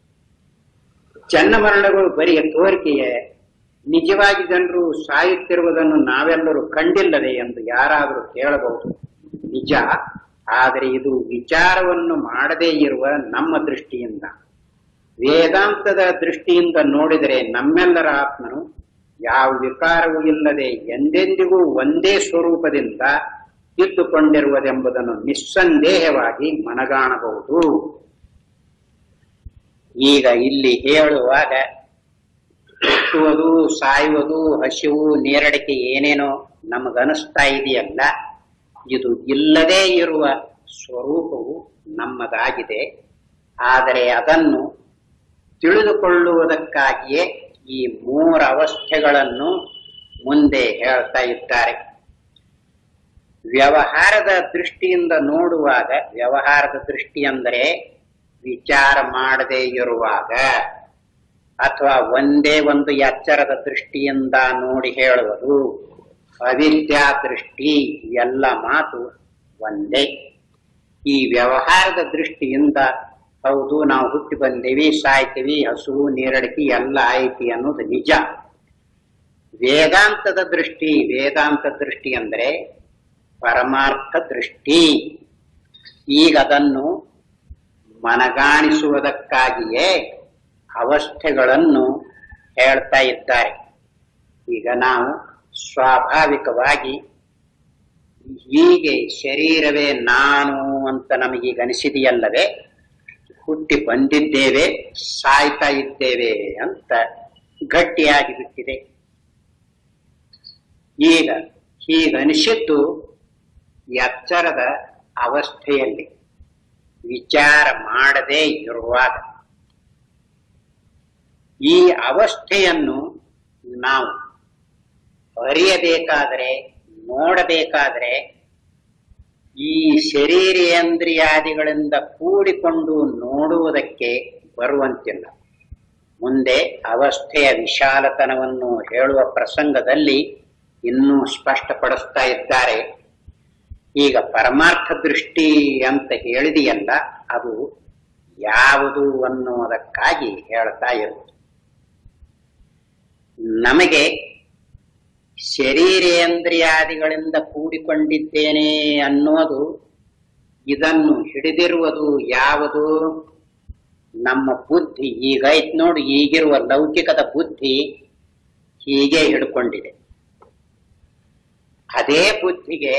ಚನ್ನಮರಣಗಳು ಬರೀ ತೋರಿಕೆಯೇ ನಿಜವಾಗಿ ಜನರು ಸಾಯುತ್ತಿರುವುದನ್ನು ನಾವೆಲ್ಲರೂ ಕಂಡಿಲ್ಲದೆ ಎಂದು ಯಾರಾದರೂ ಕೇಳಬಹುದು ನಿಜ ಆದರೆ ಇದು ವಿಚಾರವನ್ನು ಮಾಡದೇ ಇರುವ ನಮ್ಮ ದೃಷ್ಟಿಯಿಂದ ವೇದಾಂತದ ದೃಷ್ಟಿಯಿಂದ ನೋಡಿದರೆ ನಮ್ಮೆಲ್ಲರ ಆತ್ಮನು ಯಾವ ವಿಕಾರವೂ ಇಲ್ಲದೆ ಎಂದೆಂದಿಗೂ ಒಂದೇ ಸ್ವರೂಪದಿಂದ ಇದ್ದುಕೊಂಡಿರುವುದೆಂಬುದನ್ನು ನಿಸ್ಸಂದೇಹವಾಗಿ ಮನಗಾಣಬಹುದು ಈಗ ಇಲ್ಲಿ ಹೇಳುವಾಗ ಹುಟ್ಟುವುದು ಸಾಯುವುದು ಹಸಿವು ನೀರಡಿಕೆ ಏನೇನೋ ನಮಗನಿಸ್ತಾ ಇದೆಯಲ್ಲ ಇದು ಇಲ್ಲದೇ ಇರುವ ಸ್ವರೂಪವು ನಮ್ಮದಾಗಿದೆ ಆದರೆ ಅದನ್ನು ತಿಳಿದುಕೊಳ್ಳುವುದಕ್ಕಾಗಿಯೇ ಈ ಮೂರು ಅವಸ್ಥೆಗಳನ್ನು ಮುಂದೆ ಹೇಳ್ತಾ ಇದ್ದಾರೆ ವ್ಯವಹಾರದ ದೃಷ್ಟಿಯಿಂದ ನೋಡುವಾಗ ವ್ಯವಹಾರದ ದೃಷ್ಟಿ ಅಂದರೆ ವಿಚಾರ ಮಾಡದೇ ಇರುವಾಗ ಅಥವಾ ಒಂದೇ ಒಂದು ಎಚ್ಚರದ ದೃಷ್ಟಿಯಿಂದ ನೋಡಿ ಹೇಳುವುದು ಅವಿದ್ಯಾ ದೃಷ್ಟಿ ಎಲ್ಲ ಮಾತು ಒಂದೇ ಈ ವ್ಯವಹಾರದ ದೃಷ್ಟಿಯಿಂದ ಹೌದು ನಾವು ಹುಟ್ಟಿ ಬಂದೇವಿ ಸಾಯ್ತೀವಿ ಹಸುವು ನೀರಡಿಕೆ ಎಲ್ಲ ಐತಿ ಅನ್ನೋದು ನಿಜ ವೇದಾಂತದ ದೃಷ್ಟಿ ವೇದಾಂತ ದೃಷ್ಟಿ ಅಂದರೆ ಪರಮಾರ್ಥ ದೃಷ್ಟಿ ಈಗ ಅದನ್ನು ಮನಗಾಣಿಸುವುದಕ್ಕಾಗಿಯೇ ಅವಸ್ಥೆಗಳನ್ನು ಹೇಳ್ತಾ ಇದ್ದಾರೆ ಈಗ ನಾವು ಸ್ವಾಭಾವಿಕವಾಗಿ ಹೀಗೆ ಶರೀರವೇ ನಾನು ಅಂತ ನಮಗೀಗ ಅನಿಸಿದೆಯಲ್ಲವೇ ಹುಟ್ಟಿ ಬಂದಿದ್ದೇವೆ ಸಾಯ್ತಾ ಇದ್ದೇವೆ ಅಂತ ಗಟ್ಟಿಯಾಗಿ ಬಿಟ್ಟಿದೆ ಈಗ ಹೀಗನಿಸಿದ್ದು ಎಚ್ಚರದ ಅವಸ್ಥೆಯಲ್ಲಿ ವಿಚಾರ ಮಾಡದೇ ಇರುವಾಗ ಈ ಅವಸ್ಥೆಯನ್ನು ನಾವು ಅರಿಯಬೇಕಾದರೆ ನೋಡಬೇಕಾದರೆ ಈ ಶರೀರೇಂದ್ರಿಯಾದಿಗಳಿಂದ ಕೂಡಿಕೊಂಡು ನೋಡುವುದಕ್ಕೆ ಬರುವಂತಿಲ್ಲ ಮುಂದೆ ಅವಸ್ಥೆಯ ವಿಶಾಲತನವನ್ನು ಹೇಳುವ ಪ್ರಸಂಗದಲ್ಲಿ ಇನ್ನೂ ಸ್ಪಷ್ಟಪಡಿಸ್ತಾ ಇದ್ದಾರೆ ಈಗ ಪರಮಾರ್ಥ ದೃಷ್ಟಿ ಅಂತ ಹೇಳಿದೆಯಲ್ಲ ಅದು ಯಾವುದು ಅನ್ನುವುದಕ್ಕಾಗಿ ಹೇಳ್ತಾ ಇರುವುದು ನಮಗೆ ಶರೀರೇಂದ್ರಿಯಾದಿಗಳಿಂದ ಕೂಡಿಕೊಂಡಿದ್ದೇನೆ ಅನ್ನೋದು ಇದನ್ನು ಹಿಡಿದಿರುವುದು ಯಾವುದು ನಮ್ಮ ಬುದ್ಧಿ ಈಗ ಐತ್ ನೋಡಿ ಈಗಿರುವ ಲೌಕಿಕದ ಬುದ್ಧಿ ಹೀಗೆ ಹಿಡ್ಕೊಂಡಿದೆ ಅದೇ ಬುದ್ಧಿಗೆ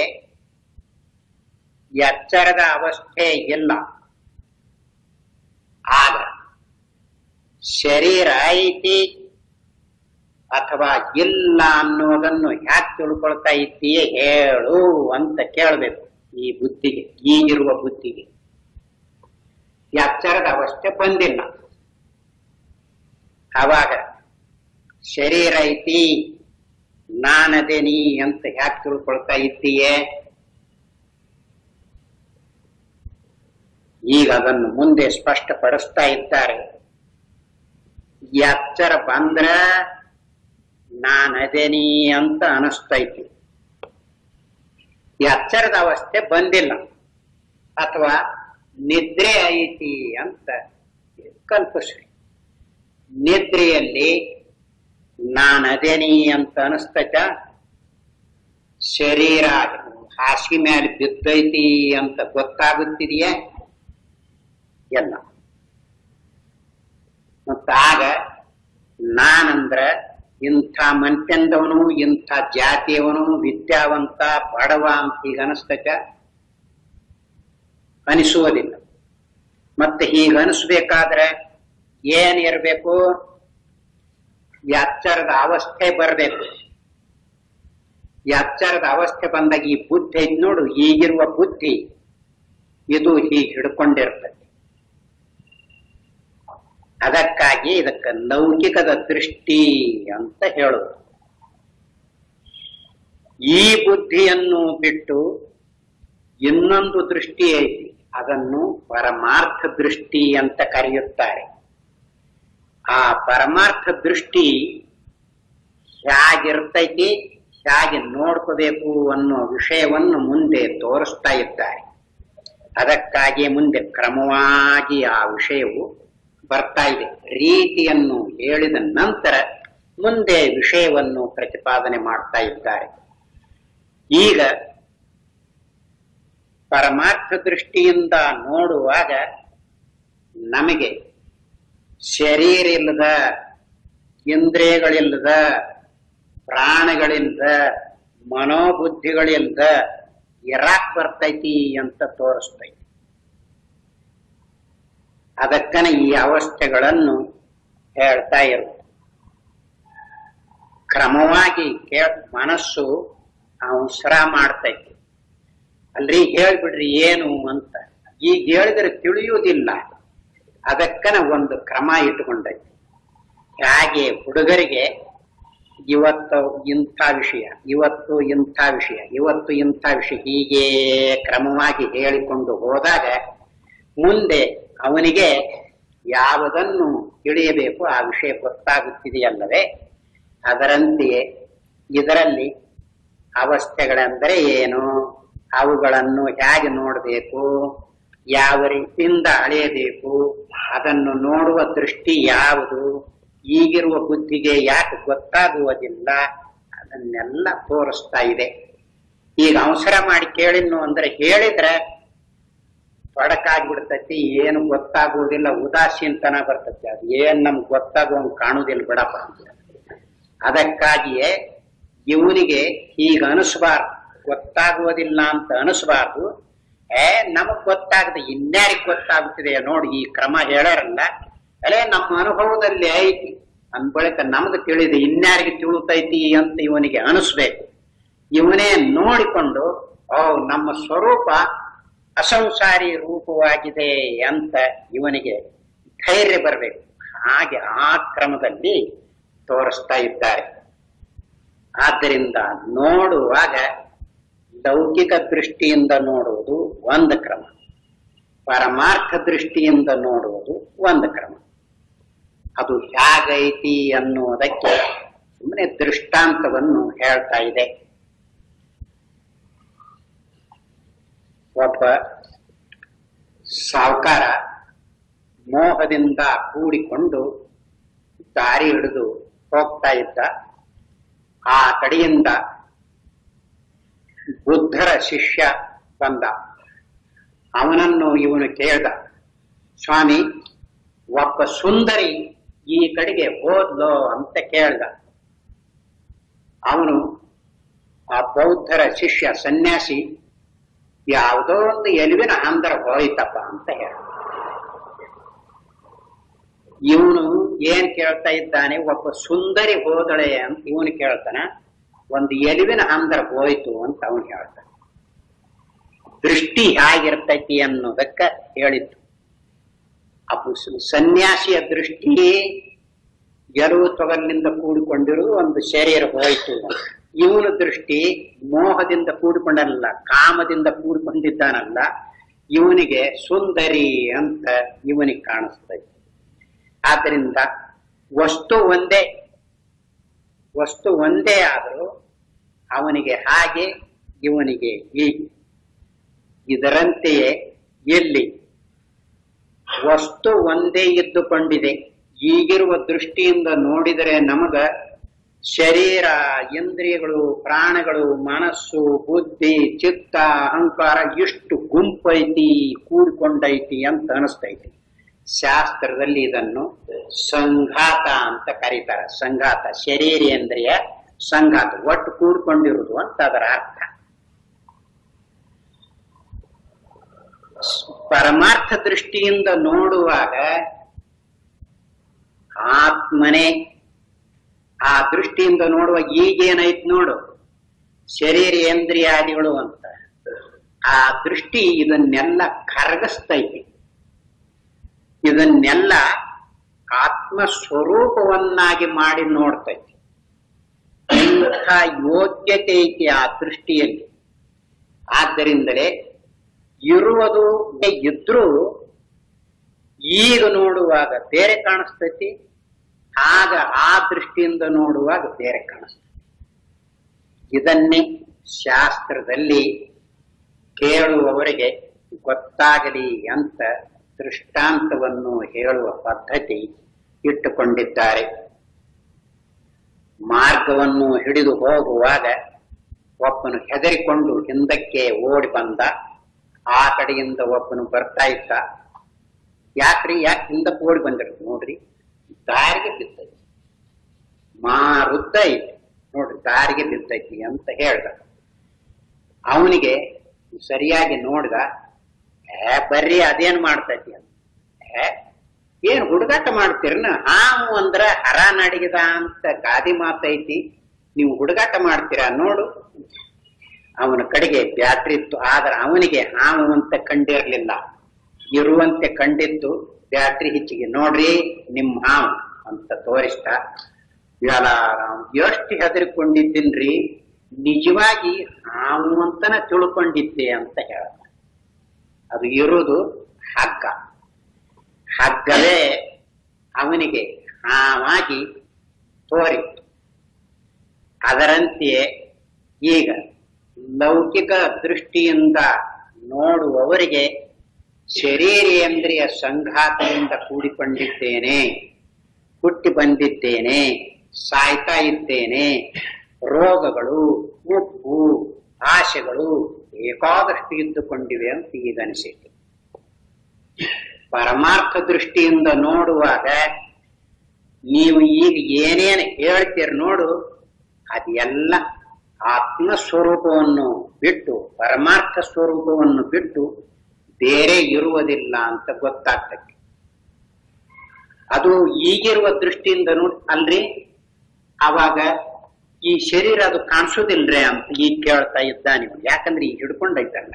ಎಚ್ಚರದ ಅವಸ್ಥೆ ಇಲ್ಲ ಆಗ ಶರೀರ ಐತಿ ಅಥವಾ ಇಲ್ಲ ಅನ್ನೋದನ್ನು ಯಾಕೆ ತಿಳ್ಕೊಳ್ತಾ ಇದ್ದೀಯೇ ಹೇಳು ಅಂತ ಕೇಳಬೇಕು ಈ ಬುದ್ಧಿಗೆ ಈಗಿರುವ ಬುದ್ಧಿಗೆ ಎಚ್ಚರದ ಅವಸ್ಥೆ ಬಂದಿಲ್ಲ ಅವಾಗ ಶರೀರ ಐತಿ ನಾನದೇನಿ ಅಂತ ಯಾಕೆ ತಿಳ್ಕೊಳ್ತಾ ಇದ್ದೀಯೇ ಈಗ ಅದನ್ನು ಮುಂದೆ ಸ್ಪಷ್ಟಪಡಿಸ್ತಾ ಇದ್ದಾರೆ ಎಚ್ಚರ ಬಂದ್ರ ನಾನದೇನಿ ಅಂತ ಅನಿಸ್ತೈತಿ ಎಚ್ಚರದ ಅವಸ್ಥೆ ಬಂದಿಲ್ಲ ಅಥವಾ ನಿದ್ರೆ ಐತಿ ಅಂತ ಕಲ್ಪಿಸ್ರಿ ನಿದ್ರೆಯಲ್ಲಿ ನಾನದೇನಿ ಅಂತ ಅನಿಸ್ತೈತ ಶರೀರ ಹಾಸಿಗೆ ಮೇಲೆ ಬಿದ್ದೈತಿ ಅಂತ ಗೊತ್ತಾಗುತ್ತಿದೆಯೇ ಎಲ್ಲ ಮತ್ತ ಆಗ ನಾನಂದ್ರ ಇಂಥ ಮನ್ಪೆಂದವನು ಇಂಥ ಜಾತಿಯವನು ವಿದ್ಯಾವಂತ ಬಡವ ಅಂತ ಈಗ ಅನಿಸ್ತಕ ಅನಿಸುವುದಿಲ್ಲ ಮತ್ತೆ ಹೀಗ ಅನಿಸ್ಬೇಕಾದ್ರೆ ಏನ್ ಇರಬೇಕು ಎಚ್ಚರದ ಅವಸ್ಥೆ ಬರಬೇಕು ಎಚ್ಚರದ ಅವಸ್ಥೆ ಬಂದಾಗ ಈ ಬುದ್ಧಿ ಐತ್ ನೋಡು ಈಗಿರುವ ಬುದ್ಧಿ ಇದು ಹೀಗೆ ಹಿಡ್ಕೊಂಡಿರ್ತದೆ ಅದಕ್ಕಾಗಿ ಇದಕ್ಕೆ ಲೌಕಿಕದ ದೃಷ್ಟಿ ಅಂತ ಹೇಳುದು ಈ ಬುದ್ಧಿಯನ್ನು ಬಿಟ್ಟು ಇನ್ನೊಂದು ದೃಷ್ಟಿ ಐತಿ ಅದನ್ನು ಪರಮಾರ್ಥ ದೃಷ್ಟಿ ಅಂತ ಕರೆಯುತ್ತಾರೆ ಆ ಪರಮಾರ್ಥ ದೃಷ್ಟಿ ಹೇಗಿರ್ತೈತಿ ಹೇಗೆ ನೋಡ್ಕೋಬೇಕು ಅನ್ನೋ ವಿಷಯವನ್ನು ಮುಂದೆ ತೋರಿಸ್ತಾ ಇದ್ದಾರೆ ಅದಕ್ಕಾಗಿ ಮುಂದೆ ಕ್ರಮವಾಗಿ ಆ ವಿಷಯವು ಬರ್ತಾ ಇದೆ ರೀತಿಯನ್ನು ಹೇಳಿದ ನಂತರ ಮುಂದೆ ವಿಷಯವನ್ನು ಪ್ರತಿಪಾದನೆ ಮಾಡ್ತಾ ಇದ್ದಾರೆ ಈಗ ಪರಮಾರ್ಥ ದೃಷ್ಟಿಯಿಂದ ನೋಡುವಾಗ ನಮಗೆ ಶರೀರ ಇಲ್ಲದ ಇಂದ್ರಿಯಗಳಿಲ್ಲದ ಪ್ರಾಣಗಳಿಲ್ಲದ ಮನೋಬುದ್ಧಿಗಳಿಲ್ಲದ ಇರಾಕ್ ಬರ್ತೈತಿ ಅಂತ ತೋರಿಸ್ತೈತಿ ಅದಕ್ಕನೆ ಈ ಅವಸ್ಥೆಗಳನ್ನು ಹೇಳ್ತಾ ಇರು ಕ್ರಮವಾಗಿ ಕೇ ಮನಸ್ಸು ಅವಸರ ಮಾಡ್ತೈತಿ ಅಲ್ರಿ ಹೇಳ್ಬಿಡ್ರಿ ಏನು ಅಂತ ಈಗ ಹೇಳಿದ್ರೆ ತಿಳಿಯುವುದಿಲ್ಲ ಅದಕ್ಕನ ಒಂದು ಕ್ರಮ ಇಟ್ಟುಕೊಂಡೈತಿ ಹಾಗೆ ಹುಡುಗರಿಗೆ ಇವತ್ತು ಇಂಥ ವಿಷಯ ಇವತ್ತು ಇಂಥ ವಿಷಯ ಇವತ್ತು ಇಂಥ ವಿಷಯ ಹೀಗೆ ಕ್ರಮವಾಗಿ ಹೇಳಿಕೊಂಡು ಹೋದಾಗ ಮುಂದೆ ಅವನಿಗೆ ಯಾವುದನ್ನು ತಿಳಿಯಬೇಕು ಆ ವಿಷಯ ಗೊತ್ತಾಗುತ್ತಿದೆಯಲ್ಲವೇ ಅದರಂತೆಯೇ ಇದರಲ್ಲಿ ಅವಸ್ಥೆಗಳೆಂದರೆ ಏನು ಅವುಗಳನ್ನು ಹೇಗೆ ನೋಡಬೇಕು ಯಾವ ರೀತಿಯಿಂದ ಅಳೆಯಬೇಕು ಅದನ್ನು ನೋಡುವ ದೃಷ್ಟಿ ಯಾವುದು ಈಗಿರುವ ಬುದ್ಧಿಗೆ ಯಾಕೆ ಗೊತ್ತಾಗುವುದಿಲ್ಲ ಅದನ್ನೆಲ್ಲ ತೋರಿಸ್ತಾ ಇದೆ ಈಗ ಅವಸರ ಮಾಡಿ ಕೇಳಿನ್ನು ಅಂದ್ರೆ ಹೇಳಿದ್ರೆ ತೊಡಕಾಗ್ಬಿಡ್ತೈತಿ ಏನು ಗೊತ್ತಾಗುವುದಿಲ್ಲ ಉದಾಸೀನತನ ಬರ್ತೈತಿ ಅದು ಏನ್ ನಮ್ಗೆ ಗೊತ್ತಾಗುವಂಗ್ ಕಾಣುವುದಿಲ್ಲ ಬಿಡಪ್ಪ ಅಂತ ಅದಕ್ಕಾಗಿಯೇ ಇವನಿಗೆ ಈಗ ಅನಿಸ್ಬಾರ್ದು ಗೊತ್ತಾಗುವುದಿಲ್ಲ ಅಂತ ಅನಿಸ್ಬಾರ್ದು ಏ ನಮಗ್ ಗೊತ್ತಾಗದೆ ಇನ್ಯಾರಿಗೆ ಗೊತ್ತಾಗುತ್ತಿದೆ ನೋಡಿ ಈ ಕ್ರಮ ಹೇಳ್ಯಾರಲ್ಲ ಅಲ್ಲೇ ನಮ್ಮ ಅನುಭವದಲ್ಲಿ ಐತಿ ಅಂದ ಬಳಿಕ ನಮ್ಗೆ ತಿಳಿದು ಇನ್ಯಾರಿಗೆ ತಿಳುತೈತಿ ಅಂತ ಇವನಿಗೆ ಅನಿಸ್ಬೇಕು ಇವನೇ ನೋಡಿಕೊಂಡು ಓ ನಮ್ಮ ಸ್ವರೂಪ ಅಸಂಸಾರಿ ರೂಪವಾಗಿದೆ ಅಂತ ಇವನಿಗೆ ಧೈರ್ಯ ಬರಬೇಕು ಹಾಗೆ ಆ ಕ್ರಮದಲ್ಲಿ ತೋರಿಸ್ತಾ ಇದ್ದಾರೆ ಆದ್ದರಿಂದ ನೋಡುವಾಗ ಲೌಕಿಕ ದೃಷ್ಟಿಯಿಂದ ನೋಡುವುದು ಒಂದು ಕ್ರಮ ಪರಮಾರ್ಥ ದೃಷ್ಟಿಯಿಂದ ನೋಡುವುದು ಒಂದು ಕ್ರಮ ಅದು ಹೇಗೈತಿ ಅನ್ನುವುದಕ್ಕೆ ಸುಮ್ಮನೆ ದೃಷ್ಟಾಂತವನ್ನು ಹೇಳ್ತಾ ಇದೆ ಒಬ್ಬ ಸಾವುಕಾರ ಮೋಹದಿಂದ ಕೂಡಿಕೊಂಡು ದಾರಿ ಹಿಡಿದು ಹೋಗ್ತಾ ಇದ್ದ ಆ ಕಡೆಯಿಂದ ಬುದ್ಧರ ಶಿಷ್ಯ ಬಂದ ಅವನನ್ನು ಇವನು ಕೇಳ್ದ ಸ್ವಾಮಿ ಒಬ್ಬ ಸುಂದರಿ ಈ ಕಡೆಗೆ ಹೋದ್ಲೋ ಅಂತ ಕೇಳ್ದ ಅವನು ಆ ಬೌದ್ಧರ ಶಿಷ್ಯ ಸನ್ಯಾಸಿ ಯಾವುದೋ ಒಂದು ಎಲುವಿನ ಹಂದರ ಹೋಯ್ತಪ್ಪ ಅಂತ ಹೇಳ ಇವನು ಏನ್ ಕೇಳ್ತಾ ಇದ್ದಾನೆ ಒಬ್ಬ ಸುಂದರಿ ಹೋದಳೆ ಅಂತ ಇವನು ಕೇಳ್ತಾನೆ ಒಂದು ಎಲಿವಿನ ಹಂದರ ಹೋಯ್ತು ಅಂತ ಅವನು ಹೇಳ್ತಾನೆ ದೃಷ್ಟಿ ಹೇಗಿರ್ತೈತಿ ಅನ್ನೋದಕ್ಕ ಹೇಳಿತ್ತು ಅಪ್ಪು ಸ- ಸನ್ಯಾಸಿಯ ದೃಷ್ಟಿ ಗೆಲುವು ತೊಗಲಿನಿಂದ ಕೂಡಿಕೊಂಡಿರುವುದು ಒಂದು ಶರೀರ ಹೋಯಿತು ಇವನ ದೃಷ್ಟಿ ಮೋಹದಿಂದ ಕೂಡಿಕೊಂಡಲ್ಲ ಕಾಮದಿಂದ ಕೂಡಿಕೊಂಡಿದ್ದಾನಲ್ಲ ಇವನಿಗೆ ಸುಂದರಿ ಅಂತ ಇವನಿಗೆ ಕಾಣಿಸ್ತೈತಿ ಆದ್ದರಿಂದ ವಸ್ತು ಒಂದೇ ವಸ್ತು ಒಂದೇ ಆದರೂ ಅವನಿಗೆ ಹಾಗೆ ಇವನಿಗೆ ಹೀಗೆ ಇದರಂತೆಯೇ ಎಲ್ಲಿ ವಸ್ತು ಒಂದೇ ಇದ್ದುಕೊಂಡಿದೆ ಈಗಿರುವ ದೃಷ್ಟಿಯಿಂದ ನೋಡಿದರೆ ನಮಗ ಶರೀರ ಇಂದ್ರಿಯಗಳು ಪ್ರಾಣಗಳು ಮನಸ್ಸು ಬುದ್ಧಿ ಚಿತ್ತ ಅಹಂಕಾರ ಇಷ್ಟು ಗುಂಪೈತಿ ಕೂಡಿಕೊಂಡೈತಿ ಅಂತ ಅನಿಸ್ತೈತಿ ಶಾಸ್ತ್ರದಲ್ಲಿ ಇದನ್ನು ಸಂಘಾತ ಅಂತ ಕರೀತಾರೆ ಸಂಘಾತ ಶರೀರೇಂದ್ರಿಯ ಸಂಘಾತ ಒಟ್ಟು ಕೂಡ್ಕೊಂಡಿರುವುದು ಅಂತ ಅದರ ಅರ್ಥ ಪರಮಾರ್ಥ ದೃಷ್ಟಿಯಿಂದ ನೋಡುವಾಗ ಆತ್ಮನೇ ಆ ದೃಷ್ಟಿಯಿಂದ ನೋಡುವಾಗ ಈಗೇನೈತ್ ನೋಡು ಶರೀರೇಂದ್ರಿಯಾದಿಗಳು ಅಂತ ಆ ದೃಷ್ಟಿ ಇದನ್ನೆಲ್ಲ ಕರಗಿಸ್ತೈತಿ ಇದನ್ನೆಲ್ಲ ಆತ್ಮ ಸ್ವರೂಪವನ್ನಾಗಿ ಮಾಡಿ ನೋಡ್ತೈತಿ ಇಂಥ ಯೋಗ್ಯತೆ ಐತಿ ಆ ದೃಷ್ಟಿಯಲ್ಲಿ ಆದ್ದರಿಂದಲೇ ಇರುವುದು ಇದ್ರೂ ಈಗ ನೋಡುವಾಗ ಬೇರೆ ಕಾಣಿಸ್ತೈತಿ ಆಗ ಆ ದೃಷ್ಟಿಯಿಂದ ನೋಡುವಾಗ ಬೇರೆ ಕಾಣಿಸ್ತೈತಿ ಇದನ್ನೇ ಶಾಸ್ತ್ರದಲ್ಲಿ ಕೇಳುವವರಿಗೆ ಗೊತ್ತಾಗಲಿ ಅಂತ ದೃಷ್ಟಾಂತವನ್ನು ಹೇಳುವ ಪದ್ಧತಿ ಇಟ್ಟುಕೊಂಡಿದ್ದಾರೆ ಮಾರ್ಗವನ್ನು ಹಿಡಿದು ಹೋಗುವಾಗ ಒಬ್ಬನು ಹೆದರಿಕೊಂಡು ಹಿಂದಕ್ಕೆ ಓಡಿ ಬಂದ ಆ ಕಡೆಯಿಂದ ಒಬ್ಬನು ಬರ್ತಾ ಇದ್ದ ಯಾಕ್ರಿ ಯಾಕೆ ಹಿಂದಕ್ಕೆ ಓಡಿ ಬಂದಿರುತ್ತೆ ನೋಡ್ರಿ ದಾರಿಗೆ ಬಿದ್ದೈತಿ ಮಾರುದ್ದ ಐತಿ ನೋಡ್ರಿ ದಾರಿಗೆ ಬಿದ್ದೈತಿ ಅಂತ ಹೇಳ್ದ ಅವನಿಗೆ ಸರಿಯಾಗಿ ನೋಡ್ದ ಏ ಬರ್ರಿ ಅದೇನ್ ಮಾಡ್ತೈತಿ ಅಂತ ಏ ಏನ್ ಹುಡುಗಾಟ ಮಾಡ್ತೀರನ ಹಾವು ಅಂದ್ರ ಹರ ನಡಿಗದ ಅಂತ ಗಾದಿ ಮಾತೈತಿ ನೀವು ಹುಡುಗಾಟ ಮಾಡ್ತೀರಾ ನೋಡು ಅವನ ಕಡೆಗೆ ಬ್ಯಾಟ್ರಿ ಇತ್ತು ಆದ್ರೆ ಅವನಿಗೆ ಹಾವು ಅಂತ ಕಂಡಿರ್ಲಿಲ್ಲ ಇರುವಂತೆ ಕಂಡಿದ್ದು ಬ್ಯಾಟ್ರಿ ಹೆಚ್ಚಿಗೆ ನೋಡ್ರಿ ನಿಮ್ ಹಾವು ಅಂತ ತೋರಿಸ್ತ ವ್ಯಾಲಾರಾಮ್ ಎಷ್ಟು ಹೆದರಿಕೊಂಡಿದ್ದೀನ್ರಿ ನಿಜವಾಗಿ ಹಾವು ಅಂತನ ತಿಳ್ಕೊಂಡಿದ್ದೆ ಅಂತ ಹೇಳ ಅದು ಇರುವುದು ಹಗ್ಗ ಹಗ್ಗವೇ ಅವನಿಗೆ ಹಾವಾಗಿ ತೋರಿತ್ತು ಅದರಂತೆಯೇ ಈಗ ಲೌಕಿಕ ದೃಷ್ಟಿಯಿಂದ ನೋಡುವವರಿಗೆ ಶರೀರೇಂದ್ರಿಯ ಸಂಘಾತದಿಂದ ಕೂಡಿಕೊಂಡಿದ್ದೇನೆ ಹುಟ್ಟಿ ಬಂದಿದ್ದೇನೆ ಸಾಯ್ತಾ ಇದ್ದೇನೆ ರೋಗಗಳು ಉಪ್ಪು ಆಶೆಗಳು ಬೇಕಾದಷ್ಟು ಇದ್ದುಕೊಂಡಿವೆ ಅಂತ ಈಗ ಅನಿಸಿತು ಪರಮಾರ್ಥ ದೃಷ್ಟಿಯಿಂದ ನೋಡುವಾಗ ನೀವು ಈಗ ಏನೇನು ಹೇಳ್ತೀರಿ ನೋಡು ಅದೆಲ್ಲ ಆತ್ಮ ಸ್ವರೂಪವನ್ನು ಬಿಟ್ಟು ಪರಮಾರ್ಥ ಸ್ವರೂಪವನ್ನು ಬಿಟ್ಟು ಬೇರೆ ಇರುವುದಿಲ್ಲ ಅಂತ ಗೊತ್ತಾಗ್ತದೆ ಅದು ಈಗಿರುವ ದೃಷ್ಟಿಯಿಂದ ನೋಡಿ ಅಲ್ರಿ ಅವಾಗ ಈ ಶರೀರ ಅದು ಕಾಣಿಸೋದಿಲ್ರೇ ಅಂತ ಈಗ ಕೇಳ್ತಾ ಇದ್ದಾನೆ ಇವ್ನು. ಯಾಕಂದ್ರೆ ಈಗ ಹಿಡ್ಕೊಂಡೈತಲ್ಲ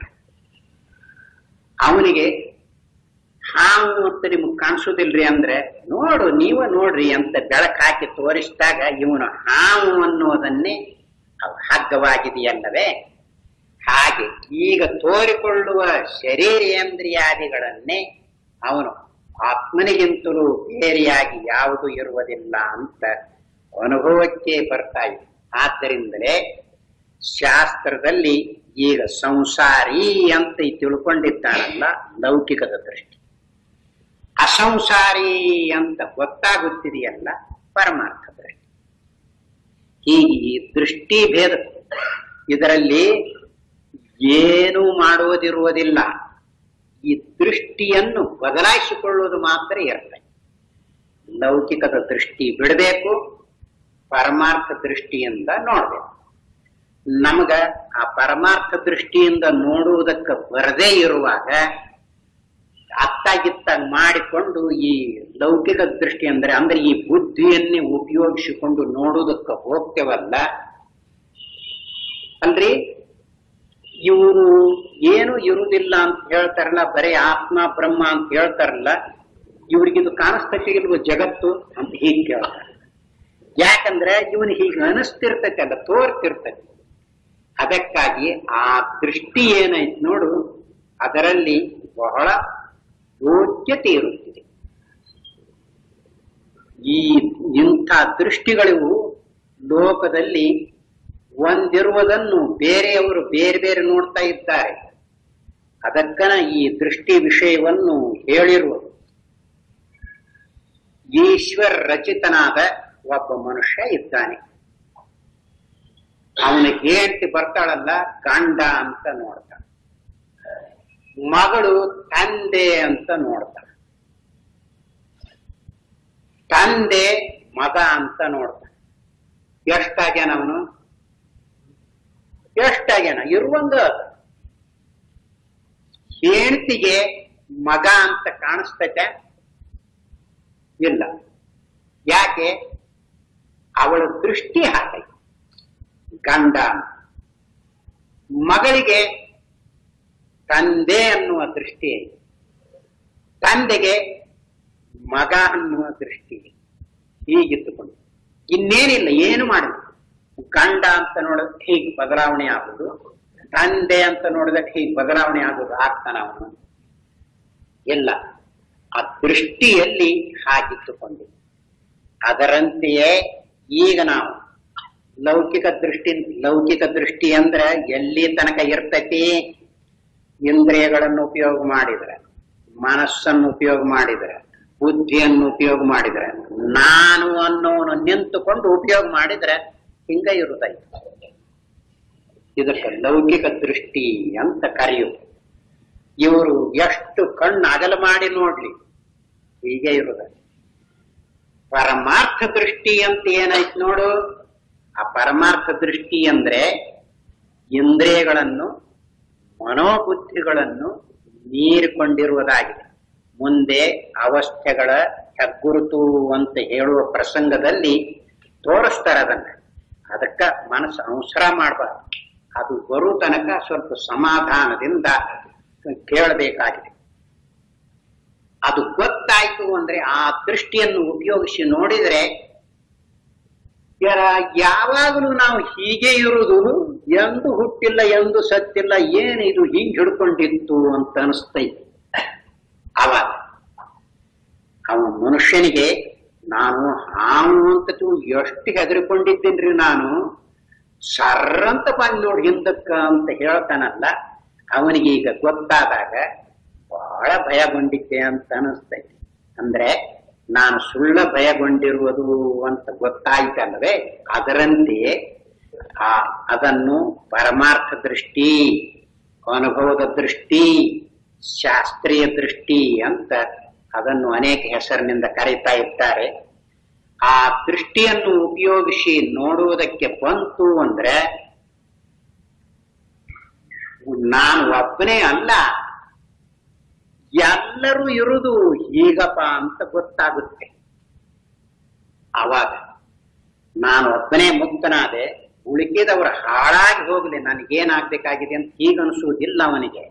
ಅವನಿಗೆ ಹಾವು ಅಂತ ನಿಮಗ್ ಕಾಣಿಸೋದಿಲ್ರಿ ಅಂದ್ರೆ ನೋಡು ನೀವ ನೋಡ್ರಿ ಅಂತ ಬೆಳಕು ಹಾಕಿ ತೋರಿಸಿದಾಗ ಇವನು ಹಾವು ಅನ್ನೋದನ್ನೇ ಅವು ಹಗ್ಗವಾಗಿದೆಯಲ್ಲವೇ ಹಾಗೆ ಈಗ ತೋರಿಕೊಳ್ಳುವ ಶರೀರೇಂದ್ರಿಯಾದಿಗಳನ್ನೇ ಅವನು ಆತ್ಮನಿಗಿಂತಲೂ ಬೇರೆಯಾಗಿ ಯಾವುದು ಇರುವುದಿಲ್ಲ ಅಂತ ಅನುಭವಕ್ಕೆ ಬರ್ತಾ ಇದೆ ಆದ್ದರಿಂದಲೇ ಶಾಸ್ತ್ರದಲ್ಲಿ ಈಗ ಸಂಸಾರಿ ಅಂತ ಈ ತಿಳ್ಕೊಂಡಿದ್ದಾನಲ್ಲ ಲೌಕಿಕದ ದೃಷ್ಟಿ ಅಸಂಸಾರಿ ಅಂತ ಗೊತ್ತಾಗುತ್ತಿದೆಯಲ್ಲ ಪರಮಾರ್ಥ ದೃಷ್ಟಿ ಹೀಗೆ ಈ ದೃಷ್ಟಿ ಭೇದ ಇದರಲ್ಲಿ ಏನೂ ಮಾಡುವುದಿರುವುದಿಲ್ಲ ಈ ದೃಷ್ಟಿಯನ್ನು ಬದಲಾಯಿಸಿಕೊಳ್ಳುವುದು ಮಾತ್ರ ಇರ್ತದೆ ಲೌಕಿಕದ ದೃಷ್ಟಿ ಬಿಡಬೇಕು ಪರಮಾರ್ಥ ದೃಷ್ಟಿಯಿಂದ ನೋಡ್ಬೇಕು ನಮಗ ಆ ಪರಮಾರ್ಥ ದೃಷ್ಟಿಯಿಂದ ನೋಡುವುದಕ್ಕೆ ಬರದೇ ಇರುವಾಗ ಆ ಅತ್ತಾಗಿತ್ತಾಗ ಮಾಡಿಕೊಂಡು ಈ ಲೌಕಿಕ ದೃಷ್ಟಿ ಅಂದ್ರೆ ಅಂದ್ರೆ ಈ ಬುದ್ಧಿಯನ್ನೇ ಉಪಯೋಗಿಸಿಕೊಂಡು ನೋಡುವುದಕ್ಕೆ ಹೋಗ್ತೇವಲ್ಲ ಅಲ್ರಿ ಇವರು ಏನು ಇರುವುದಿಲ್ಲ ಅಂತ ಹೇಳ್ತಾರಲ್ಲ ಬರೀ ಆತ್ಮ ಬ್ರಹ್ಮ ಅಂತ ಹೇಳ್ತಾರಲ್ಲ ಇವ್ರಿಗಿದು ಕಾಣಿಸ್ತೈತಿ ಇಲ್ವ ಜಗತ್ತು ಅಂತ ಹೀಗೆ ಕೇಳ್ತಾರೆ ಯಾಕಂದ್ರೆ ಇವನು ಹೀಗೆ ಅನಿಸ್ತಿರ್ತೈತಿ ಅಲ್ಲ ತೋರ್ತಿರ್ತೈತಿ ಅದಕ್ಕಾಗಿ ಆ ದೃಷ್ಟಿ ಏನೈತಿ ನೋಡು ಅದರಲ್ಲಿ ಬಹಳ ಯೋಗ್ಯತೆ ಇರುತ್ತದೆ ಈ ಇಂಥ ದೃಷ್ಟಿಗಳಿವು ಲೋಕದಲ್ಲಿ ಒಂದಿರುವುದನ್ನು ಬೇರೆಯವರು ಬೇರೆ ಬೇರೆ ನೋಡ್ತಾ ಇದ್ದಾರೆ ಅದಕ್ಕನ ಈ ದೃಷ್ಟಿ ವಿಷಯವನ್ನು ಹೇಳಿರುವುದು ಈಶ್ವರ ರಚಿತನಾದ ಒಬ್ಬ ಮನುಷ್ಯ ಇದ್ದಾನೆ ಅವನ ಹೆಂಡತಿ ಬರ್ತಾಳಲ್ಲ ಗಂಡ ಅಂತ ನೋಡ್ತಾಳ ಮಗಳು ತಂದೆ ಅಂತ ನೋಡ್ತಾಳ ತಂದೆ ಮಗ ಅಂತ ನೋಡ್ತಾಳ ಎಷ್ಟಾಗ್ಯಾನ ಅವನು ಎಷ್ಟಾಗ್ಯಾನ ಇರುವಂಗ ಹೆಂಡತಿಗೆ ಮಗ ಅಂತ ಕಾಣಿಸ್ತೈತೆ ಇಲ್ಲ ಯಾಕೆ ಅವಳ ದೃಷ್ಟಿ ಹಾಕೈತೆ ಗಂಡ ಮಗಳಿಗೆ ತಂದೆ ಅನ್ನುವ ದೃಷ್ಟಿ ಐತೆ ತಂದೆಗೆ ಮಗ ಅನ್ನುವ ದೃಷ್ಟಿ ಹೀಗಿತ್ತುಕೊಂಡು ಇನ್ನೇನಿಲ್ಲ ಏನು ಮಾಡಿಲ್ಲ ಗಂಡ ಅಂತ ನೋಡಿದ್ರೆ ಹೀಗೆ ಬದಲಾವಣೆ ಆಗುದು ತಂದೆ ಅಂತ ನೋಡಿದ್ರೆ ಹೀಗೆ ಬದಲಾವಣೆ ಆಗುದು ಆಗ್ತಾನ ಅವನು ಇಲ್ಲ ಆ ದೃಷ್ಟಿಯಲ್ಲಿ ಹಾಗಿತ್ತುಕೊಂಡಿದೆ ಅದರಂತೆಯೇ ಈಗ ನಾವು ಲೌಕಿಕ ದೃಷ್ಟಿ ಲೌಕಿಕ ದೃಷ್ಟಿ ಅಂದ್ರೆ ಎಲ್ಲಿ ತನಕ ಇರ್ತೈತಿ ಇಂದ್ರಿಯಗಳನ್ನು ಉಪಯೋಗ ಮಾಡಿದ್ರೆ ಮನಸ್ಸನ್ನು ಉಪಯೋಗ ಮಾಡಿದ್ರೆ ಬುದ್ಧಿಯನ್ನು ಉಪಯೋಗ ಮಾಡಿದ್ರೆ ನಾನು ಅನ್ನೋನು ನಿಂತುಕೊಂಡು ಉಪಯೋಗ ಮಾಡಿದ್ರೆ ಹಿಂಗ ಇರುತ್ತೈತೆ ಇದಕ್ಕೆ ಲೌಕಿಕ ದೃಷ್ಟಿ ಅಂತ ಕರೆಯುವುದು ಇವರು ಎಷ್ಟು ಕಣ್ಣು ಅಗಲ ಮಾಡಿ ನೋಡ್ಲಿ ಹೀಗೆ ಇರುತ್ತದೆ ಪರಮಾರ್ಥ ದೃಷ್ಟಿ ಅಂತ ಏನಾಯ್ತು ನೋಡು ಆ ಪರಮಾರ್ಥ ದೃಷ್ಟಿ ಅಂದ್ರೆ ಇಂದ್ರಿಯಗಳನ್ನು ಮನೋಬುದ್ಧಿಗಳನ್ನು ಮೀರಿಕೊಂಡಿರುವುದಾಗಿದೆ ಮುಂದೆ ಅವಸ್ಥೆಗಳ ಹೆಗ್ಗುರುತು ಅಂತ ಹೇಳುವ ಪ್ರಸಂಗದಲ್ಲಿ ತೋರಿಸ್ತಾರೆ ಅದನ್ನ ಅದಕ್ಕ ಮನಸ್ಸು ಅವಸರ ಮಾಡಬಾರ್ದು ಅದು ಬರೋ ತನಕ ಸ್ವಲ್ಪ ಸಮಾಧಾನದಿಂದ ಕೇಳಬೇಕಾಗಿದೆ ಅದು ಗೊತ್ತಾಯ್ತು ಅಂದ್ರೆ ಆ ದೃಷ್ಟಿಯನ್ನು ಉಪಯೋಗಿಸಿ ನೋಡಿದ್ರೆ ಯಾ- ಯಾವಾಗಲೂ ನಾವು ಹೀಗೆ ಇರುವುದು ಎಂದು ಹುಟ್ಟಿಲ್ಲ ಎಂದು ಸತ್ತಿಲ್ಲ ಏನು ಇದು ಹಿಂಗ್ ಹಿಡ್ಕೊಂಡಿತ್ತು ಅಂತ ಅನಿಸ್ತೈತಿ ಅವಾಗ ಅವ ಮನುಷ್ಯನಿಗೆ ನಾನು ಹಾವು ಅಂತ ತಿಳ್ ಎಷ್ಟು ಹೆದರಿಕೊಂಡಿದ್ದೇನ್ರಿ ನಾನು ಸರ್ರಂತ ಬಂದ್ ನೋಡಿ ಹಿಂದಕ್ಕ ಅಂತ ಹೇಳ್ತಾನಲ್ಲ ಅವನಿಗೆ ಈಗ ಗೊತ್ತಾದಾಗ ಬಹಳ ಭಯಗೊಂಡಿದ್ದೆ ಅಂತ ಅನಿಸ್ತೈತಿ ಅಂದ್ರೆ ನಾನು ಸುಳ್ಳ ಭಯಗೊಂಡಿರುವುದು ಅಂತ ಗೊತ್ತಾಯ್ತಲ್ವೇ ಅದರಂತೆಯೇ ಆ ಅದನ್ನು ಪರಮಾರ್ಥ ದೃಷ್ಟಿ ಅನುಭವದ ದೃಷ್ಟಿ ಶಾಸ್ತ್ರೀಯ ದೃಷ್ಟಿ ಅಂತ ಅದನ್ನು ಅನೇಕ ಹೆಸರಿನಿಂದ ಕರೀತಾ ಇದ್ದಾರೆ ಆ ದೃಷ್ಟಿಯನ್ನು ಉಪಯೋಗಿಸಿ ನೋಡುವುದಕ್ಕೆ ಬಂತು ಅಂದ್ರೆ ನಾನು ಒಬ್ಬನೇ ಅಲ್ಲ ಎಲ್ಲರೂ ಇರುವುದು ಹೀಗಪ್ಪ ಅಂತ ಗೊತ್ತಾಗುತ್ತೆ ಆವಾಗ ನಾನು ಒಬ್ಬನೇ ಮುಕ್ತನಾದೆ ಉಳಿಕೆದವರು ಹಾಳಾಗಿ ಹೋಗಲಿ ನನಗೇನಾಗ್ಬೇಕಾಗಿದೆ ಅಂತ ಹೀಗನ್ಸುವುದಿಲ್ಲ ಅವನಿಗೆ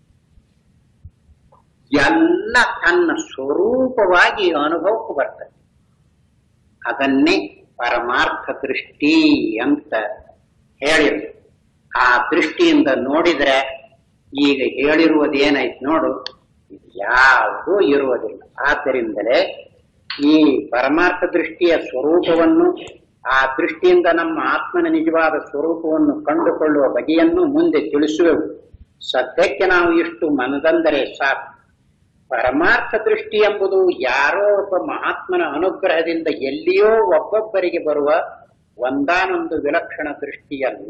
ಎಲ್ಲ ತನ್ನ ಸ್ವರೂಪವಾಗಿ ಅನುಭವಕ್ಕೆ ಬರ್ತದೆ ಅದನ್ನೇ ಪರಮಾರ್ಥ ದೃಷ್ಟಿ ಅಂತ ಹೇಳಿರು ಆ ದೃಷ್ಟಿಯಿಂದ ನೋಡಿದ್ರೆ ಈಗ ಹೇಳಿರುವುದೇನಾಯ್ತು ನೋಡು ಇದು ಯಾವುದೂ ಇರುವುದಿಲ್ಲ ಆದ್ದರಿಂದಲೇ ಈ ಪರಮಾರ್ಥ ದೃಷ್ಟಿಯ ಸ್ವರೂಪವನ್ನು ಆ ದೃಷ್ಟಿಯಿಂದ ನಮ್ಮ ಆತ್ಮನ ನಿಜವಾದ ಸ್ವರೂಪವನ್ನು ಕಂಡುಕೊಳ್ಳುವ ಬಗೆಯನ್ನು ಮುಂದೆ ತಿಳಿಸುವೆವು ಸದ್ಯಕ್ಕೆ ನಾವು ಇಷ್ಟು ಮನದಂದರೆ ಸಾಕು ಪರಮಾರ್ಥ ದೃಷ್ಟಿ ಎಂಬುದು ಯಾರೋ ಒಬ್ಬ ಮಹಾತ್ಮನ ಅನುಗ್ರಹದಿಂದ ಎಲ್ಲಿಯೋ ಒಬ್ಬೊಬ್ಬರಿಗೆ ಬರುವ ಒಂದಾನೊಂದು ವಿಲಕ್ಷಣ ದೃಷ್ಟಿಯಲ್ಲ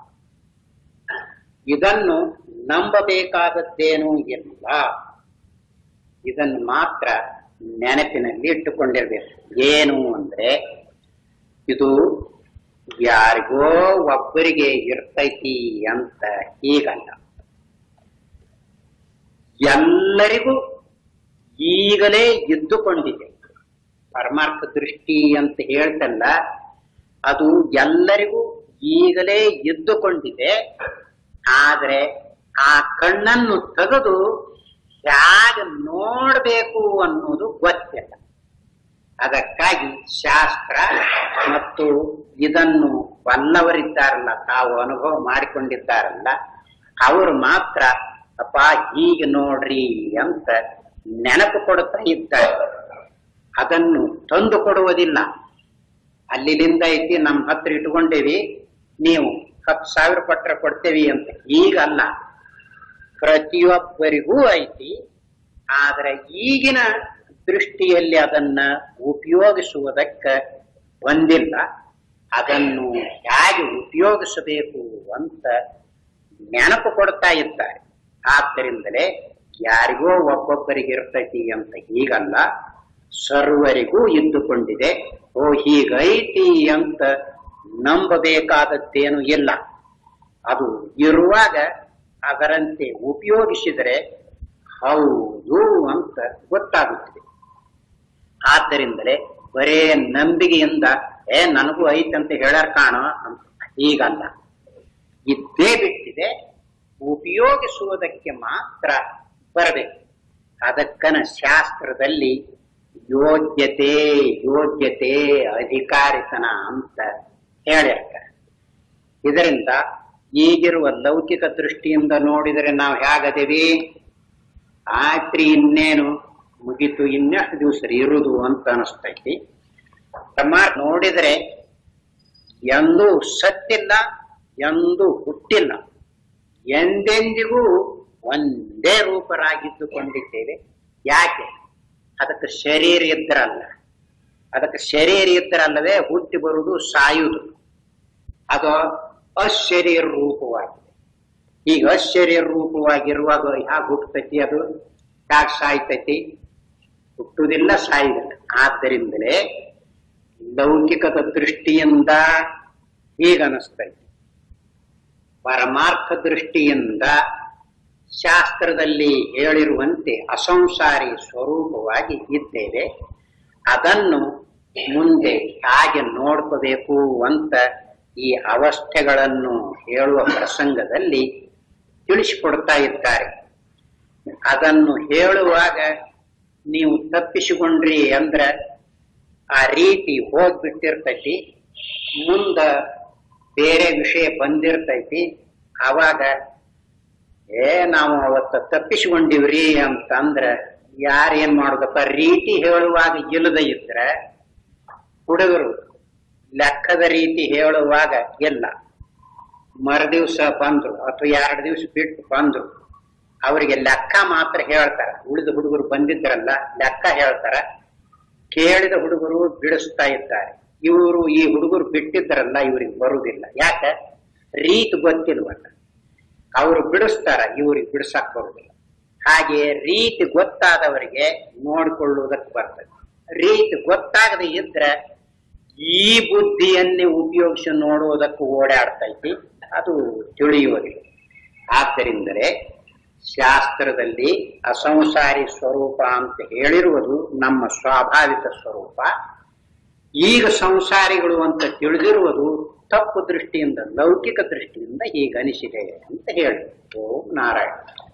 ಇದನ್ನು ನಂಬಬೇಕಾದದ್ದೇನೂ ಇಲ್ಲ ಇದನ್ನು ಮಾತ್ರ ನೆನಪಿನಲ್ಲಿ ಇಟ್ಟುಕೊಂಡಿರ್ಬೇಕು ಏನು ಅಂದ್ರೆ ಇದು ಯಾರಿಗೋ ಒಬ್ಬರಿಗೆ ಇರ್ತೈತಿ ಅಂತ ಹೀಗಲ್ಲ ಎಲ್ಲರಿಗೂ ಈಗಲೇ ಇದ್ದುಕೊಂಡಿದೆ ಪರಮಾರ್ಥ ದೃಷ್ಟಿ ಅಂತ ಹೇಳ್ತಲ್ಲ ಅದು ಎಲ್ಲರಿಗೂ ಈಗಲೇ ಇದ್ದುಕೊಂಡಿದೆ ಆದ್ರೆ ಆ ಕಣ್ಣನ್ನು ತೆಗೆದು ಹೇಗೆ ನೋಡಬೇಕು ಅನ್ನೋದು ಗೊತ್ತಿಲ್ಲ ಅದಕ್ಕಾಗಿ ಶಾಸ್ತ್ರ ಮತ್ತು ಇದನ್ನು ಬಲ್ಲವರಿದ್ದಾರಲ್ಲ ತಾವು ಅನುಭವ ಮಾಡಿಕೊಂಡಿದ್ದಾರಲ್ಲ ಅವರು ಮಾತ್ರ ಅಪ್ಪ ಹೀಗೆ ನೋಡ್ರಿ ಅಂತ ನೆನಪು ಕೊಡುತ್ತಾ ಇದ್ದಾರೆ ಅದನ್ನು ತಂದು ಕೊಡುವುದಿಲ್ಲ ಅಲ್ಲಿಲಿಂದ ಐತಿ ನಮ್ಮ ಹತ್ರ ಇಟ್ಕೊಂಡೇವಿ ನೀವು ಹತ್ತು ಸಾವಿರ ಪಟ್ರ ಕೊಡ್ತೇವಿ ಅಂತ ಈಗಲ್ಲ ಪ್ರತಿಯೊಬ್ಬರಿಗೂ ಐತಿ ಆದ್ರೆ ಈಗಿನ ದೃಷ್ಟಿಯಲ್ಲಿ ಅದನ್ನ ಉಪಯೋಗಿಸುವುದಕ್ಕ ಬಂದಿಲ್ಲ ಅದನ್ನು ಹೇಗೆ ಉಪಯೋಗಿಸಬೇಕು ಅಂತ ನೆನಪು ಕೊಡ್ತಾ ಇದ್ದಾರೆ ಆದ್ದರಿಂದಲೇ ಯಾರಿಗೋ ಒಬ್ಬೊಬ್ಬರಿಗೆ ಇರ್ತೈತಿ ಅಂತ ಹೀಗಲ್ಲ ಸರ್ವರಿಗೂ ಇದ್ದುಕೊಂಡಿದೆ ಓ ಹೀಗೈತಿ ಅಂತ ನಂಬಬೇಕಾದದ್ದೇನು ಇಲ್ಲ ಅದು ಇರುವಾಗ ಅದರಂತೆ ಉಪಯೋಗಿಸಿದರೆ ಹೌದು ಅಂತ ಗೊತ್ತಾಗುತ್ತದೆ ಆದ್ದರಿಂದಲೇ ಬರೇ ನಂಬಿಕೆಯಿಂದ ಏ ನನಗೂ ಐತೆ ಅಂತ ಹೇಳ್ಯಾರ ಕಾಣೋ ಅಂತ ಹೀಗಲ್ಲ ಇದ್ದೇ ಬಿಟ್ಟಿದೆ ಉಪಯೋಗಿಸುವುದಕ್ಕೆ ಮಾತ್ರ ಬರಬೇಕು ಅದಕ್ಕನ ಶಾಸ್ತ್ರದಲ್ಲಿ ಯೋಗ್ಯತೆ ಯೋಗ್ಯತೆ ಅಧಿಕಾರಿತನ ಅಂತ ಹೇಳಿರ್ತಾರೆ ಇದರಿಂದ ಈಗಿರುವ ಲೌಕಿಕ ದೃಷ್ಟಿಯಿಂದ ನೋಡಿದರೆ ನಾವು ಹೇಗದೇವಿ ಆತ್ರಿ ಇನ್ನೇನು ಮುಗಿತು ಇನ್ನೆಷ್ಟು ದಿವಸ ಇರುವುದು ಅಂತ ಅನಿಸ್ತೈತಿ ತಮ್ಮ ನೋಡಿದರೆ ಎಂದೂ ಸತ್ತಿಲ್ಲ ಎಂದೂ ಹುಟ್ಟಿಲ್ಲ ಎಂದೆಂದಿಗೂ ಒಂದೇ ರೂಪರಾಗಿದ್ದುಕೊಂಡಿದ್ದೇವೆ ಯಾಕೆ ಅದಕ್ಕೆ ಶರೀರ ಇದ್ದರಲ್ಲ ಅದಕ್ಕೆ ಶರೀರ ಇದ್ದರಲ್ಲದೆ ಹುಟ್ಟಿ ಬರುವುದು ಸಾಯುವುದು ಅದು ಅಶರೀರ ರೂಪವಾಗಿದೆ ಈಗ ಅಶರೀರ ರೂಪವಾಗಿರುವಾಗ ಹ್ಯಾಗ ಹುಟ್ಟತೈತಿ ಅದು ಹ್ಯಾಗ ಸಾಯ್ತೈತಿ ಹುಟ್ಟುವುದಿಲ್ಲ ಸಾಯುವುದಿಲ್ಲ ಆದ್ದರಿಂದಲೇ ಲೌಕಿಕದ ದೃಷ್ಟಿಯಿಂದ ಹೀಗನಿಸ್ತೈತಿ ಪರಮಾರ್ಥ ದೃಷ್ಟಿಯಿಂದ ಶಾಸ್ತ್ರದಲ್ಲಿ ಹೇಳಿರುವಂತೆ ಅಸಂಸಾರಿ ಸ್ವರೂಪವಾಗಿ ಇದ್ದೇವೆ ಅದನ್ನು ಮುಂದೆ ಹಾಗೆ ನೋಡ್ಕೋಬೇಕು ಅಂತ ಈ ಅವಸ್ಥೆಗಳನ್ನು ಹೇಳುವ ಪ್ರಸಂಗದಲ್ಲಿ ತಿಳಿಸಿಕೊಡ್ತಾ ಇದ್ದಾರೆ ಅದನ್ನು ಹೇಳುವಾಗ ನೀವು ತಪ್ಪಿಸಿಕೊಂಡ್ರಿ ಅಂದ್ರ ಆ ರೀತಿ ಹೋಗ್ಬಿಟ್ಟಿರ್ತೈತಿ ಮುಂದ ಬೇರೆ ವಿಷಯ ಬಂದಿರ್ತೈತಿ ಅವಾಗ ಏ ನಾವು ಅವತ್ತ ತಪ್ಪಿಸಿಕೊಂಡಿವ್ರಿ ಅಂತಂದ್ರ ಯಾರೇನ್ ಮಾಡುದಪ್ಪ ರೀತಿ ಹೇಳುವಾಗ ಇಲ್ಲದ ಇದ್ರ ಹುಡುಗರು ಲೆಕ್ಕದ ರೀತಿ ಹೇಳುವಾಗ ಇಲ್ಲ ಮರುದಿವ್ಸ ಬಂದ್ರು ಅಥವಾ ಎರಡು ದಿವಸ ಬಿಟ್ಟು ಬಂದ್ರು ಅವರಿಗೆ ಲೆಕ್ಕ ಮಾತ್ರ ಹೇಳ್ತಾರ ಉಳಿದ ಹುಡುಗರು ಬಂದಿದ್ರಲ್ಲ ಲೆಕ್ಕ ಹೇಳ್ತಾರ ಕೇಳಿದ ಹುಡುಗರು ಬಿಡಿಸ್ತಾ ಇದ್ದಾರೆ ಇವರು ಈ ಹುಡುಗರು ಬಿಟ್ಟಿದ್ರಲ್ಲ ಇವ್ರಿಗೆ ಬರುವುದಿಲ್ಲ ಯಾಕೆ ರೀತಿ ಗೊತ್ತಿಲ್ವಲ್ಲ ಅವರು ಬಿಡಿಸ್ತಾರ ಇವ್ರಿಗೆ ಬಿಡಿಸಕ್ ಬರುವುದಿಲ್ಲ ಹಾಗೆ ರೀತಿ ಗೊತ್ತಾದವರಿಗೆ ನೋಡಿಕೊಳ್ಳುವುದಕ್ಕೆ ಬರ್ತದೆ ರೀತಿ ಗೊತ್ತಾಗದೆ ಇದ್ರೆ ಈ ಬುದ್ಧಿಯನ್ನೇ ಉಪಯೋಗಿಸಿ ನೋಡುವುದಕ್ಕೆ ಓಡಾಡ್ತೈತಿ ಅದು ತಿಳಿಯುವುದಿಲ್ಲ ಆದ್ದರಿಂದಲೇ ಶಾಸ್ತ್ರದಲ್ಲಿ ಅಸಂಸಾರಿ ಸ್ವರೂಪ ಅಂತ ಹೇಳಿರುವುದು ನಮ್ಮ ಸ್ವಾಭಾವಿಕ ಸ್ವರೂಪ ಈಗ ಸಂಸಾರಿಗಳು ಅಂತ ತಿಳಿದಿರುವುದು ತಪ್ಪು ದೃಷ್ಟಿಯಿಂದ ಲೌಕಿಕ ದೃಷ್ಟಿಯಿಂದ ಹೀಗನಿಸಿದೆ ಅಂತ ಹೇಳಿ ಓಂ ನಾರಾಯಣ